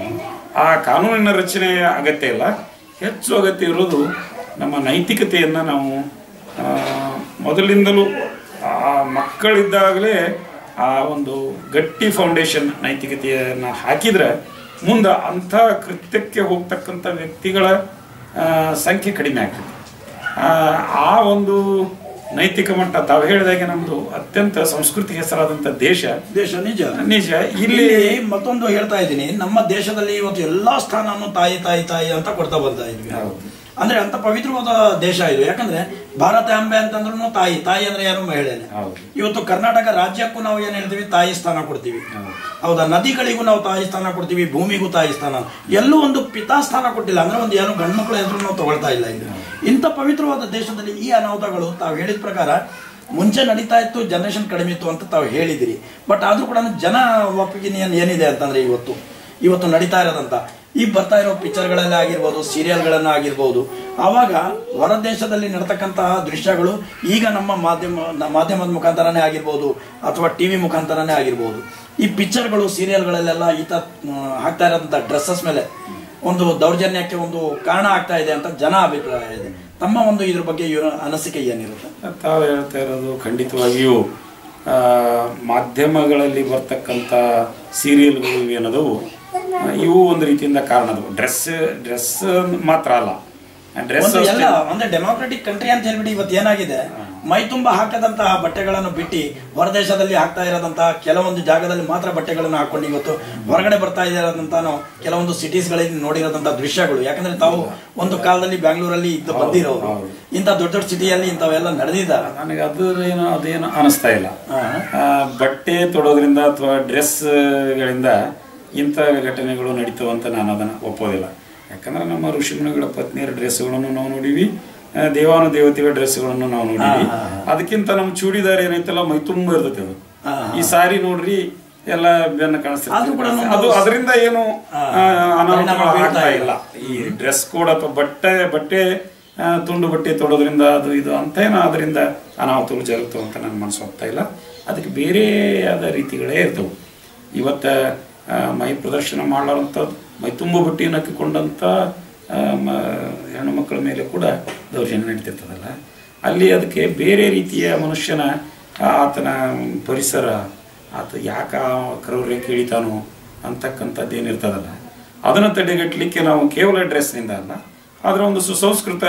[SPEAKER 2] ಆ ಕಾನೂನಿನ ರಚನೆ ಅಗತ್ಯ ಇಲ್ಲ ಹೆಚ್ಚು ಅಗತ್ಯ ಇರೋದು ನಮ್ಮ ನೈತಿಕತೆಯನ್ನು ನಾವು ಆ, ಮೊದಲಿಂದಲೂ ಆ ಮಕ್ಕಳಿದ್ದಾಗಲೇ ಆ ಒಂದು ಗಟ್ಟಿ ಫೌಂಡೇಶನ್ ನೈತಿಕತೆಯನ್ನು ಹಾಕಿದ್ರೆ ಮುಂದೆ ಅಂಥ ಕೃತ್ಯಕ್ಕೆ ಹೋಗ್ತಕ್ಕಂಥ ವ್ಯಕ್ತಿಗಳ ಆ, ಸಂಖ್ಯೆ ಕಡಿಮೆ ಆಗ್ತದೆ ಆ, ಆ ಒಂದು ನೈತಿಕ ಮಟ್ಟ ತಾವು ಹೇಳಿದಾಗೆ ನಮ್ಮದು ಅತ್ಯಂತ ಸಂಸ್ಕೃತಿ ಹೆಸರಾದಂಥ ದೇಶ
[SPEAKER 1] ದೇಶ ನಿಜ
[SPEAKER 2] ನಿಜ ಇಲ್ಲಿ
[SPEAKER 1] ಇಲ್ಲಿ ಮತ್ತೊಂದು ಹೇಳ್ತಾ ಇದ್ದೀನಿ ನಮ್ಮ ದೇಶದಲ್ಲಿ ಇವತ್ತು ಎಲ್ಲಾ ಸ್ಥಾನವನ್ನು ತಾಯಿ ತಾಯಿ ತಾಯಿ ಅಂತ ಕೊಡ್ತಾ ಬರ್ತಾ ಇದ್ವಿ
[SPEAKER 2] ಹೌದು.
[SPEAKER 1] ಅಂದ್ರೆ ಅಂತ ಪವಿತ್ರವಾದ ದೇಶ ಇದು ಯಾಕಂದ್ರೆ ಭಾರತ ಅಂಬೆ ಅಂತಂದ್ರೂ ತಾಯಿ ತಾಯಿ ಅಂದ್ರೆ ಯಾರು ಮಹಿಳೆನೆ
[SPEAKER 2] ಹೌದು.
[SPEAKER 1] ಇವತ್ತು ಕರ್ನಾಟಕ ರಾಜ್ಯಕ್ಕೂ ನಾವು ಏನ್ ಹೇಳ್ತೀವಿ ತಾಯಿ ಸ್ಥಾನ ಕೊಡ್ತೀವಿ ಹೌದಾ ನದಿಗಳಿಗೂ ನಾವು ತಾಯಿ ಸ್ಥಾನ ಕೊಡ್ತೀವಿ ಭೂಮಿಗೂ ತಾಯಿ ಸ್ಥಾನ ಎಲ್ಲೂ ಒಂದು ಪಿತಾ ಸ್ಥಾನ ಕೊಟ್ಟಿಲ್ಲ ಅಂದ್ರೆ ಒಂದು ಯಾರು ಗಂಡು ಮಕ್ಕಳ ಹೆಸರು ನಾವು ತಗೊಳ್ತಾ ಇಲ್ಲ ಇಲ್ಲಿ ಇಂಥ ಪವಿತ್ರವಾದ ದೇಶದಲ್ಲಿ ಈ ಅನಾಹುತಗಳು ತಾವು ಹೇಳಿದ ಪ್ರಕಾರ ಮುಂಚೆ ನಡೀತಾ ಇತ್ತು ಜನರೇಷನ್ ಕಡಿಮೆ ಇತ್ತು ಅಂತ ತಾವು ಹೇಳಿದಿರಿ ಬಟ್ ಆದ್ರೂ ಕೂಡ ಜನ ಒಪ್ಪಿಗೆನ್ ಏನಿದೆ ಅಂತಂದ್ರೆ ಇವತ್ತು ಇವತ್ತು ನಡೀತಾ ಇರೋದಂತ ಈ ಬರ್ತಾ ಇರೋ ಪಿಕ್ಚರ್ಗಳಲ್ಲಿ ಆಗಿರ್ಬೋದು ಸೀರಿಯಲ್ಗಳನ್ನ ಆಗಿರ್ಬೋದು ಆವಾಗ ಹೊರ ದೇಶದಲ್ಲಿ ನಡ್ತಕ್ಕಂತಹ ದೃಶ್ಯಗಳು ಈಗ ನಮ್ಮ ಮಾಧ್ಯಮ ನ- ಮಾಧ್ಯಮದ ಮುಖಾಂತರನೇ ಆಗಿರ್ಬೋದು ಅಥವಾ ಟಿವಿ ಮುಖಾಂತರನೇ ಆಗಿರ್ಬೋದು ಈ ಪಿಕ್ಚರ್ಗಳು ಸೀರಿಯಲ್ಗಳಲ್ಲೆಲ್ಲ ಈತ ಆ, ಹಾಕ್ತಾ ಇರೋಂಥ ಡ್ರೆಸ್ಸಸ್ ಮೇಲೆ ಒಂದು ದೌರ್ಜನ್ಯಕ್ಕೆ ಒಂದು ಕಾರಣ ಆಗ್ತಾ ಇದೆ ಅಂತ ಜನ ಅಭಿಪ್ರಾಯ ಇದೆ ತಮ್ಮ ಒಂದು ಇದ್ರ ಬಗ್ಗೆ ಇವ್ರ ಅನಿಸಿಕೆ ಏನಿರುತ್ತೆ
[SPEAKER 2] ತಾವು ಹೇಳ್ತಾ ಇರೋದು ಖಂಡಿತವಾಗಿಯೂ ಆ, ಮಾಧ್ಯಮಗಳಲ್ಲಿ ಬರ್ತಕ್ಕಂಥ ಸೀರಿಯಲ್ಗಳು ಏನದವು ಆ, ಇವು ಒಂದು ರೀತಿಯಿಂದ ಕಾರಣ ಅದು ಡ್ರೆಸ್ ಡ್ರೆಸ್ ಮಾತ್ರ ಅಲ್ಲ ಡ್ರೆಸ್
[SPEAKER 1] ಒಂದು ಎಲ್ಲ ಅಂದ್ರೆ ಡೆಮೋಕ್ರೆಟಿಕ್ ಕಂಟ್ರಿ ಅಂತ ಹೇಳ್ಬಿಟ್ಟು ಇವತ್ತು ಏನಾಗಿದೆ ಮೈ ತುಂಬ ಹಾಕದಂತಹ ಬಟ್ಟೆಗಳನ್ನು ಬಿಟ್ಟು ಹೊರದೇಶದಲ್ಲಿ ಹಾಕ್ತಾ ಇರೋದಂತಹ ಕೆಲವೊಂದು ಜಾಗದಲ್ಲಿ ಮಾತ್ರ ಬಟ್ಟೆಗಳನ್ನು ಹಾಕೊಂಡು ಇವತ್ತು ಹೊರಗಡೆ ಬರ್ತಾ ಇರೋದಂತ ನಾವು ಕೆಲವೊಂದು ಸಿಟೀಸ್ಗಳಲ್ಲಿ ನೋಡಿರೋದಂತ ದೃಶ್ಯಗಳು ಯಾಕಂದ್ರೆ ತಾವು ಒಂದು ಕಾಲದಲ್ಲಿ ಬೆಂಗಳೂರಲ್ಲಿ ಇದ್ದು ಬಂದಿರೋರು
[SPEAKER 2] ಹೌದು.
[SPEAKER 1] ಇಂಥ ದೊಡ್ಡ ದೊಡ್ಡ ಸಿಟಿಯಲ್ಲಿ ಇಂಥವೆಲ್ಲ ನಡೆದಿದ್ದಾರೆ
[SPEAKER 2] ನನಗೆ ಅದು ಏನು ಅದೇನು ಅನಿಸ್ತಾ ಇಲ್ಲ ಆ, ಬಟ್ಟೆ ತೊಡೋದ್ರಿಂದ ಅಥವಾ ಡ್ರೆಸ್ಗಳಿಂದ ಇಂಥ ಘಟನೆಗಳು ನಡೀತವಂತ ನಾನು ಅದನ್ನು ಒಪ್ಪೋದಿಲ್ಲ ಯಾಕಂದ್ರೆ ನಮ್ಮ ಋಷಿಮುನಿಗಳ ಪತ್ನಿಯರ ಡ್ರೆಸ್ಗಳನ್ನು ನಾವು ನೋಡಿವಿ ಆ, ದೇವಾನು ದೇವತೆಗಳ ಡ್ರೆಸ್ಗಳನ್ನು ನಾವು ನೋಡಿವಿ ಅದಕ್ಕಿಂತ ನಮ್ಮ ಚೂಡಿದಾರ್ ಏನೈತಲ್ಲ ಮೈ ತುಂಬ ಇರ್ತೈತೆ ಅದು
[SPEAKER 1] ಹಾ,
[SPEAKER 2] ಈ ಸಾರಿ ನೋಡ್ರಿ ಎಲ್ಲ ಬೆನ್ನ
[SPEAKER 1] ಆದ್ರೂ ಕೂಡ
[SPEAKER 2] ಕಾಣಿಸ್ತದೆ
[SPEAKER 1] ನಾವು-
[SPEAKER 2] ಅದು ಅದರಿಂದ ಏನು
[SPEAKER 1] ಹಾ.
[SPEAKER 2] ಆ, ಅನಾಹುತಗಳು
[SPEAKER 1] ಪರಿಣಾಮ ಬೀಳ್ತಾ
[SPEAKER 2] ಆಗ್ತಾ
[SPEAKER 1] ಇಲ್ಲ.
[SPEAKER 2] ಇಲ್ಲ ಈ ಡ್ರೆಸ್ ಕೋಡ್ ಅಥವಾ ಬಟ್ಟೆ ಬಟ್ಟೆ ಆ, ತುಂಡು ಬಟ್ಟೆ ತೊಡೋದ್ರಿಂದ ಅದು ಇದು ಅಂತ ಏನೋ ಅದರಿಂದ ಅನಾಹುತಗಳು ಜರುಗ್ತವೆ ಅಂತ ನನ್ನ ಮನಸ್ಸು ಹೋಗ್ತಾ ಇಲ್ಲ ಅದಕ್ಕೆ ಬೇರೆಯಾದ ರೀತಿಗಳೇ ಇರ್ತವೆ ಇವತ್ತು ಆ, ಮೈ ಪ್ರದರ್ಶನ ಮಾಡಲಾರಂಥದ್ದು ಮೈ ತುಂಬ ಬಟ್ಟೆಯನ್ನು ಹಾಕಿಕೊಂಡಂಥ ಆ, ಮ- ಹೆಣ್ಣು ಮಕ್ಕಳ ಮೇಲೆ ಕೂಡ ದೌರ್ಜನ್ಯ ನಡೀತಿರ್ತದಲ್ಲ ಅಲ್ಲಿ ಅದಕ್ಕೆ ಬೇರೆ ರೀತಿಯ ಮನುಷ್ಯನ ಆ, ಆತನ ಪರಿಸರ ಆತ ಯಾಕೆ ಆ ಕ್ರೌರ್ಯ ಕೇಳಿತಾನೋ ಅಂತಕ್ಕಂಥದ್ದು ಏನಿರ್ತದಲ್ಲ ಅದನ್ನು ತಡೆಗಟ್ಟಲಿಕ್ಕೆ ನಾವು ಕೇವಲ ಡ್ರೆಸ್ನಿಂದ ಅಲ್ಲ ಆದರೆ ಒಂದು ಸುಸಂಸ್ಕೃತ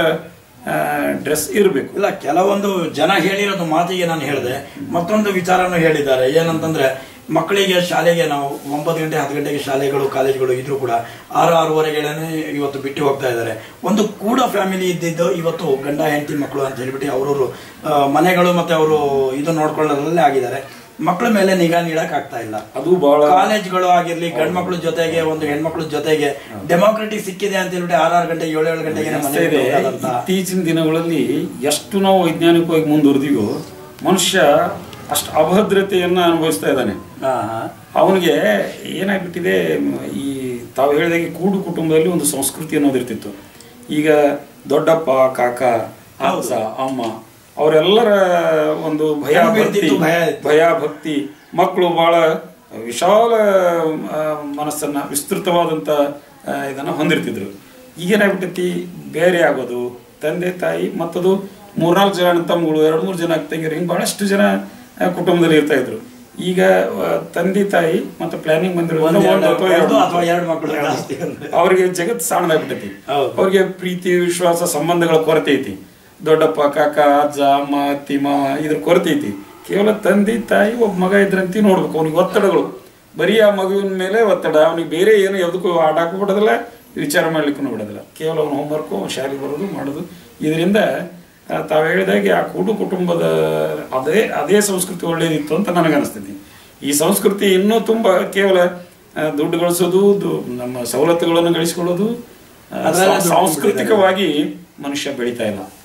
[SPEAKER 2] ಡ್ರೆಸ್ ಇರಬೇಕು
[SPEAKER 1] ಇಲ್ಲ ಕೆಲವೊಂದು ಜನ ಹೇಳಿರೋದು ಮಾತಿಗೆ ನಾನು ಹೇಳಿದೆ ಮತ್ತೊಂದು ವಿಚಾರನೂ ಹೇಳಿದ್ದಾರೆ ಏನಂತಂದ್ರೆ ಮಕ್ಕಳಿಗೆ ಶಾಲೆಗೆ ನಾವು ಒಂಬತ್ತು ಗಂಟೆ ಹತ್ತು ಗಂಟೆಗೆ ಶಾಲೆಗಳು ಕಾಲೇಜುಗಳು ಇದ್ರೂ ಕೂಡ ಆರು ಆರೂವರೆಗಳೇ ಇವತ್ತು ಬಿಟ್ಟು ಹೋಗ್ತಾ ಇದ್ದಾರೆ ಒಂದು ಕೂಡ ಫ್ಯಾಮಿಲಿ ಇದ್ದಿದ್ದು ಇವತ್ತು ಗಂಡ ಹೆಂಡತಿ ಮಕ್ಕಳು ಅಂತ ಹೇಳ್ಬಿಟ್ಟು ಅವರವರು ಮನೆಗಳು ಮತ್ತೆ ಅವರು ಇದು ನೋಡ್ಕೊಳ್ಳೋದ್ರಲ್ಲೇ ಆಗಿದ್ದಾರೆ ಮಕ್ಕಳ ಮೇಲೆ ನಿಗಾ ನೀಡಕ್ ಆಗ್ತಾ ಇಲ್ಲ
[SPEAKER 2] ಅದು ಬಹಳ
[SPEAKER 1] ಕಾಲೇಜ್ಗಳು ಆಗಿರ್ಲಿ ಗಂಡ್ ಮಕ್ಳ ಜೊತೆಗೆ ಒಂದು ಹೆಣ್ಮಕ್ಳ ಜೊತೆಗೆ ಡೆಮೋಕ್ರೆಟಿಕ್ ಸಿಕ್ಕಿದೆ ಅಂತ ಹೇಳ್ಬಿಟ್ಟು ಆರಾರು ಗಂಟೆ ಏಳು ಏಳು ಗಂಟೆಗೆ
[SPEAKER 2] ಅಷ್ಟೇ ಇದೆ.
[SPEAKER 1] ಮನೆ
[SPEAKER 2] ಇತ್ತೀಚಿನ ದಿನಗಳಲ್ಲಿ ಎಷ್ಟು ನಾವು ವೈಜ್ಞಾನಿಕವಾಗಿ ಮುಂದುವರೆದಿವೋ ಮನುಷ್ಯ ಅಷ್ಟು ಅಭದ್ರತೆಯನ್ನ ಅನುಭವಿಸ್ತಾ ಇದ್ದಾನೆ
[SPEAKER 1] ಹಾ ಹಾ
[SPEAKER 2] ಅವನಿಗೆ ಏನಾಗ್ಬಿಟ್ಟಿದೆ ಮ್, ಈ ತಾವು ಹೇಳಿದಾಗೆ ಕೂಡು ಕುಟುಂಬದಲ್ಲಿ ಒಂದು ಸಂಸ್ಕೃತಿ ಅನ್ನೋದು ಇರ್ತಿತ್ತು ಈಗ ದೊಡ್ಡಪ್ಪ ಕಾಕ ಅಜ್ಜ ಅಮ್ಮ ಅವರೆಲ್ಲರ ಒಂದು ಭಯ
[SPEAKER 1] ಹೆಂಗ್
[SPEAKER 2] ಭಕ್ತಿ
[SPEAKER 1] ಇರ್ತಿತ್ತು, ಭಯ ಇತ್ತು.
[SPEAKER 2] ಭಯ ಭಕ್ತಿ ಮಕ್ಕಳು ಬಹಳ ವಿಶಾಲ ಆ, ಮನಸ್ಸನ್ನ ವಿಸ್ತೃತವಾದಂಥ ಆ, ಇದನ್ನ ಹೊಂದಿರ್ತಿದ್ರು ಈಗೇನಾಗ್ಬಿಟ್ಟೈತಿ ಬೇರೆ ಆಗೋದು ತಂದೆ ತಾಯಿ ಮತ್ತದು ಮೂರ್ನಾಲ್ಕು ಜನ ಅಣ್ಣ ತಮ್ಮಗಳು ಎರಡು ಮೂರು ಜನ ತಂಗಿರು ಹಿಂಗೆ ಬಹಳಷ್ಟು ಜನ ಆ, ಕುಟುಂಬದಲ್ಲಿ ಇರ್ತಾ ಇದ್ರು ಈಗ ಆ, ತಂದೆ ತಾಯಿ ಮತ್ತು ಪ್ಲಾನಿಂಗ್ ಬಂದಿರೋದ್ರಿಂದ
[SPEAKER 1] ಒಂದು
[SPEAKER 2] ಒಂದು ಅಥವಾ ಎರಡು
[SPEAKER 1] ಒಂದು ಅಥವಾ
[SPEAKER 2] ಮಕ್ಕಳು.
[SPEAKER 1] ಎರಡು ಮಕ್ಕಳು ಜಾಸ್ತಿ ಅಂದ್ರೆ.
[SPEAKER 2] ಅವ್ರಿಗೆ ಜಗತ್ ಸಣ್ಣದಾಗ್ಬಿಟ್ಟೈತಿ
[SPEAKER 1] ಹೌದು.
[SPEAKER 2] ಅವ್ರಿಗೆ ಪ್ರೀತಿ ವಿಶ್ವಾಸ ಸಂಬಂಧಗಳ ಕೊರತೆ ಐತಿ ದೊಡ್ಡಪ್ಪ ಕಾಕ ಅಜ್ಜ ಅಮ್ಮ ಅತ್ತಿ ಮಾವ ಇದ್ರ ಕೊರತೆ ಐತಿ ಕೇವಲ ತಂದೆ ತಾಯಿ ಒಬ್ಬ ಮಗ ಇದ್ರಂತಿ ನೋಡ್ಬೇಕು ಅವ್ನಿಗೆ ಒತ್ತಡಗಳು ಬರೀ ಆ ಮಗುವಿನ ಮೇಲೆ ಒತ್ತಡ ಅವನಿಗೆ ಬೇರೆ ಏನು ಯಾವುದಕ್ಕೂ ಆಟ ಹಾಕೂ ಬಿಡೋದಿಲ್ಲ ವಿಚಾರ ಮಾಡ್ಲಿಕ್ಕೂ ಬಿಡೋದಿಲ್ಲ ಕೇವಲ ಅವ್ನ ಹೋಮ್ವರ್ಕು ಶಾಲೆಗೆ ಬರೋದು ಮಾಡೋದು ಇದರಿಂದ ಆ, ತಾವು ಹೇಳಿದಾಗೆ ಆ ಕೂಡು ಕುಟುಂಬದ ಅದೇ ಅದೇ ಸಂಸ್ಕೃತಿ ಒಳ್ಳೇದಿತ್ತು ಅಂತ ನನಗೆ ಅನಿಸ್ತೈತಿ ಈ ಸಂಸ್ಕೃತಿ ಇನ್ನೂ ತುಂಬ ಕೇವಲ ಆ, ದುಡ್ಡು ಗಳಿಸೋದು ದು- ನಮ್ಮ ಸವಲತ್ತುಗಳನ್ನು ಗಳಿಸಿಕೊಳ್ಳೋದು ಆ,
[SPEAKER 1] ಅದ್ರಲ್ಲೇ
[SPEAKER 2] ಸಾ-
[SPEAKER 1] ದುಡ್ಡು
[SPEAKER 2] ಸಾಂಸ್ಕೃತಿಕವಾಗಿ ಮನುಷ್ಯ ಬೆಳೀತಾ ಇಲ್ಲ
[SPEAKER 1] ಹಾ, ಹಾ.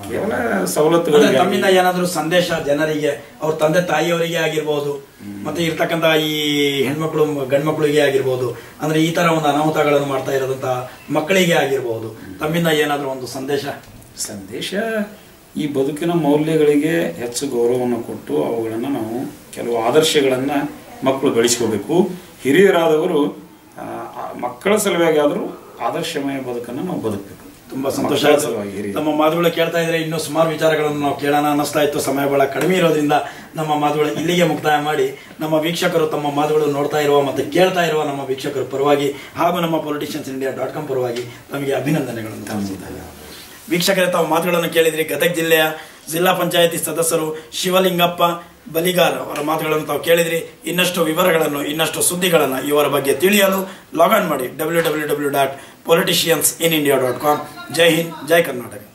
[SPEAKER 2] ಕೇವಲ
[SPEAKER 1] ಅಂದ್ರೆ
[SPEAKER 2] ಸವಲತ್ತುಗಳಿಗೆ
[SPEAKER 1] ತಮ್ಮಿಂದ ಏನಾದರೂ ಸಂದೇಶ ಜನರಿಗೆ ಅವ್ರ ತಂದೆ ತಾಯಿಯವರಿಗೆ ಆಗಿರ್ಬೋದು ಮತ್ತೆ ಇರ್ತಕ್ಕಂಥ ಈ ಹೆಣ್ಮಕ್ಳು ಗಂಡ್ಮಕ್ಳಿಗೆ ಆಗಿರ್ಬೋದು ಅಂದ್ರೆ ಈ ತರ ಒಂದು ಅನಾಹುತಗಳನ್ನು ಮಾಡ್ತಾ ಇರೋದಂತ ಮಕ್ಕಳಿಗೆ ಆಗಿರ್ಬೋದು ತಮ್ಮಿಂದ ಏನಾದರೂ ಒಂದು ಸಂದೇಶ
[SPEAKER 2] ಸಂದೇಶ ಈ ಬದುಕಿನ ಮೌಲ್ಯಗಳಿಗೆ ಹೆಚ್ಚು ಗೌರವವನ್ನು ಕೊಟ್ಟು ಅವುಗಳನ್ನು ನಾವು ಕೆಲವು ಆದರ್ಶಗಳನ್ನು ಮಕ್ಕಳು ಗಳಿಸ್ಕೋಬೇಕು ಹಿರಿಯರಾದವರು ಆ, ಆ ಮಕ್ಕಳ ಸಲುವಾಗಿ ಆದರೂ ಆದರ್ಶಮಯ ಬದುಕನ್ನು ನಾವು ಬದುಕಬೇಕು
[SPEAKER 1] ತುಂಬಾ ಸಂತೋಷ
[SPEAKER 2] ಮಕ್ಕಳ
[SPEAKER 1] ಆಯ್ತು
[SPEAKER 2] ಸಲುವಾಗಿ ಹಿರಿಯರು.
[SPEAKER 1] ನಮ್ಮ ಮಾತುಗಳು ಕೇಳ್ತಾ ಇದ್ರೆ ಇನ್ನೂ ಸುಮಾರು ವಿಚಾರಗಳನ್ನು ನಾವು ಕೇಳೋಣ ಅನ್ನಿಸ್ತಾ ಇತ್ತು ಸಮಯ ಬಹಳ ಕಡಿಮೆ ಇರೋದ್ರಿಂದ ನಮ್ಮ ಮಾತುಗಳು ಇಲ್ಲಿಗೆ ಮುಕ್ತಾಯ ಮಾಡಿ ನಮ್ಮ ವೀಕ್ಷಕರು ತಮ್ಮ ಮಾತುಗಳು ನೋಡ್ತಾ ಇರುವ ಮತ್ತು ಕೇಳ್ತಾ ಇರುವ ನಮ್ಮ ವೀಕ್ಷಕರ ಪರವಾಗಿ ಹಾಗೂ ನಮ್ಮ ಪೊಲಿಟಿಷಿಯನ್ಸ್ ಇಂಡಿಯಾ ಡಾಟ್ ಕಾಮ್ ಪರವಾಗಿ ತಮಗೆ ಅಭಿನಂದನೆಗಳನ್ನು ತಿಳಿಸುತ್ತೇವೆ ವೀಕ್ಷಕರೇ ತಾವು ಮಾತುಗಳನ್ನು ಕೇಳಿದ್ರಿ ಗದಗ ಜಿಲ್ಲೆಯ ಜಿಲ್ಲಾ ಪಂಚಾಯತಿ ಸದಸ್ಯರು ಶಿವಲಿಂಗಪ್ಪ ಬಲಿಗಾರ್ ಅವರ ಮಾತುಗಳನ್ನು ತಾವು ಕೇಳಿದ್ರಿ ಇನ್ನಷ್ಟು ವಿವರಗಳನ್ನು ಇನ್ನಷ್ಟು ಸುದ್ದಿಗಳನ್ನು ಇವರ ಬಗ್ಗೆ ತಿಳಿಯಲು ಲಾಗ್ ಆನ್ ಮಾಡಿ W W W dot politicians in India dot com ಜೈ ಹಿಂದ್ ಜೈ ಕರ್ನಾಟಕ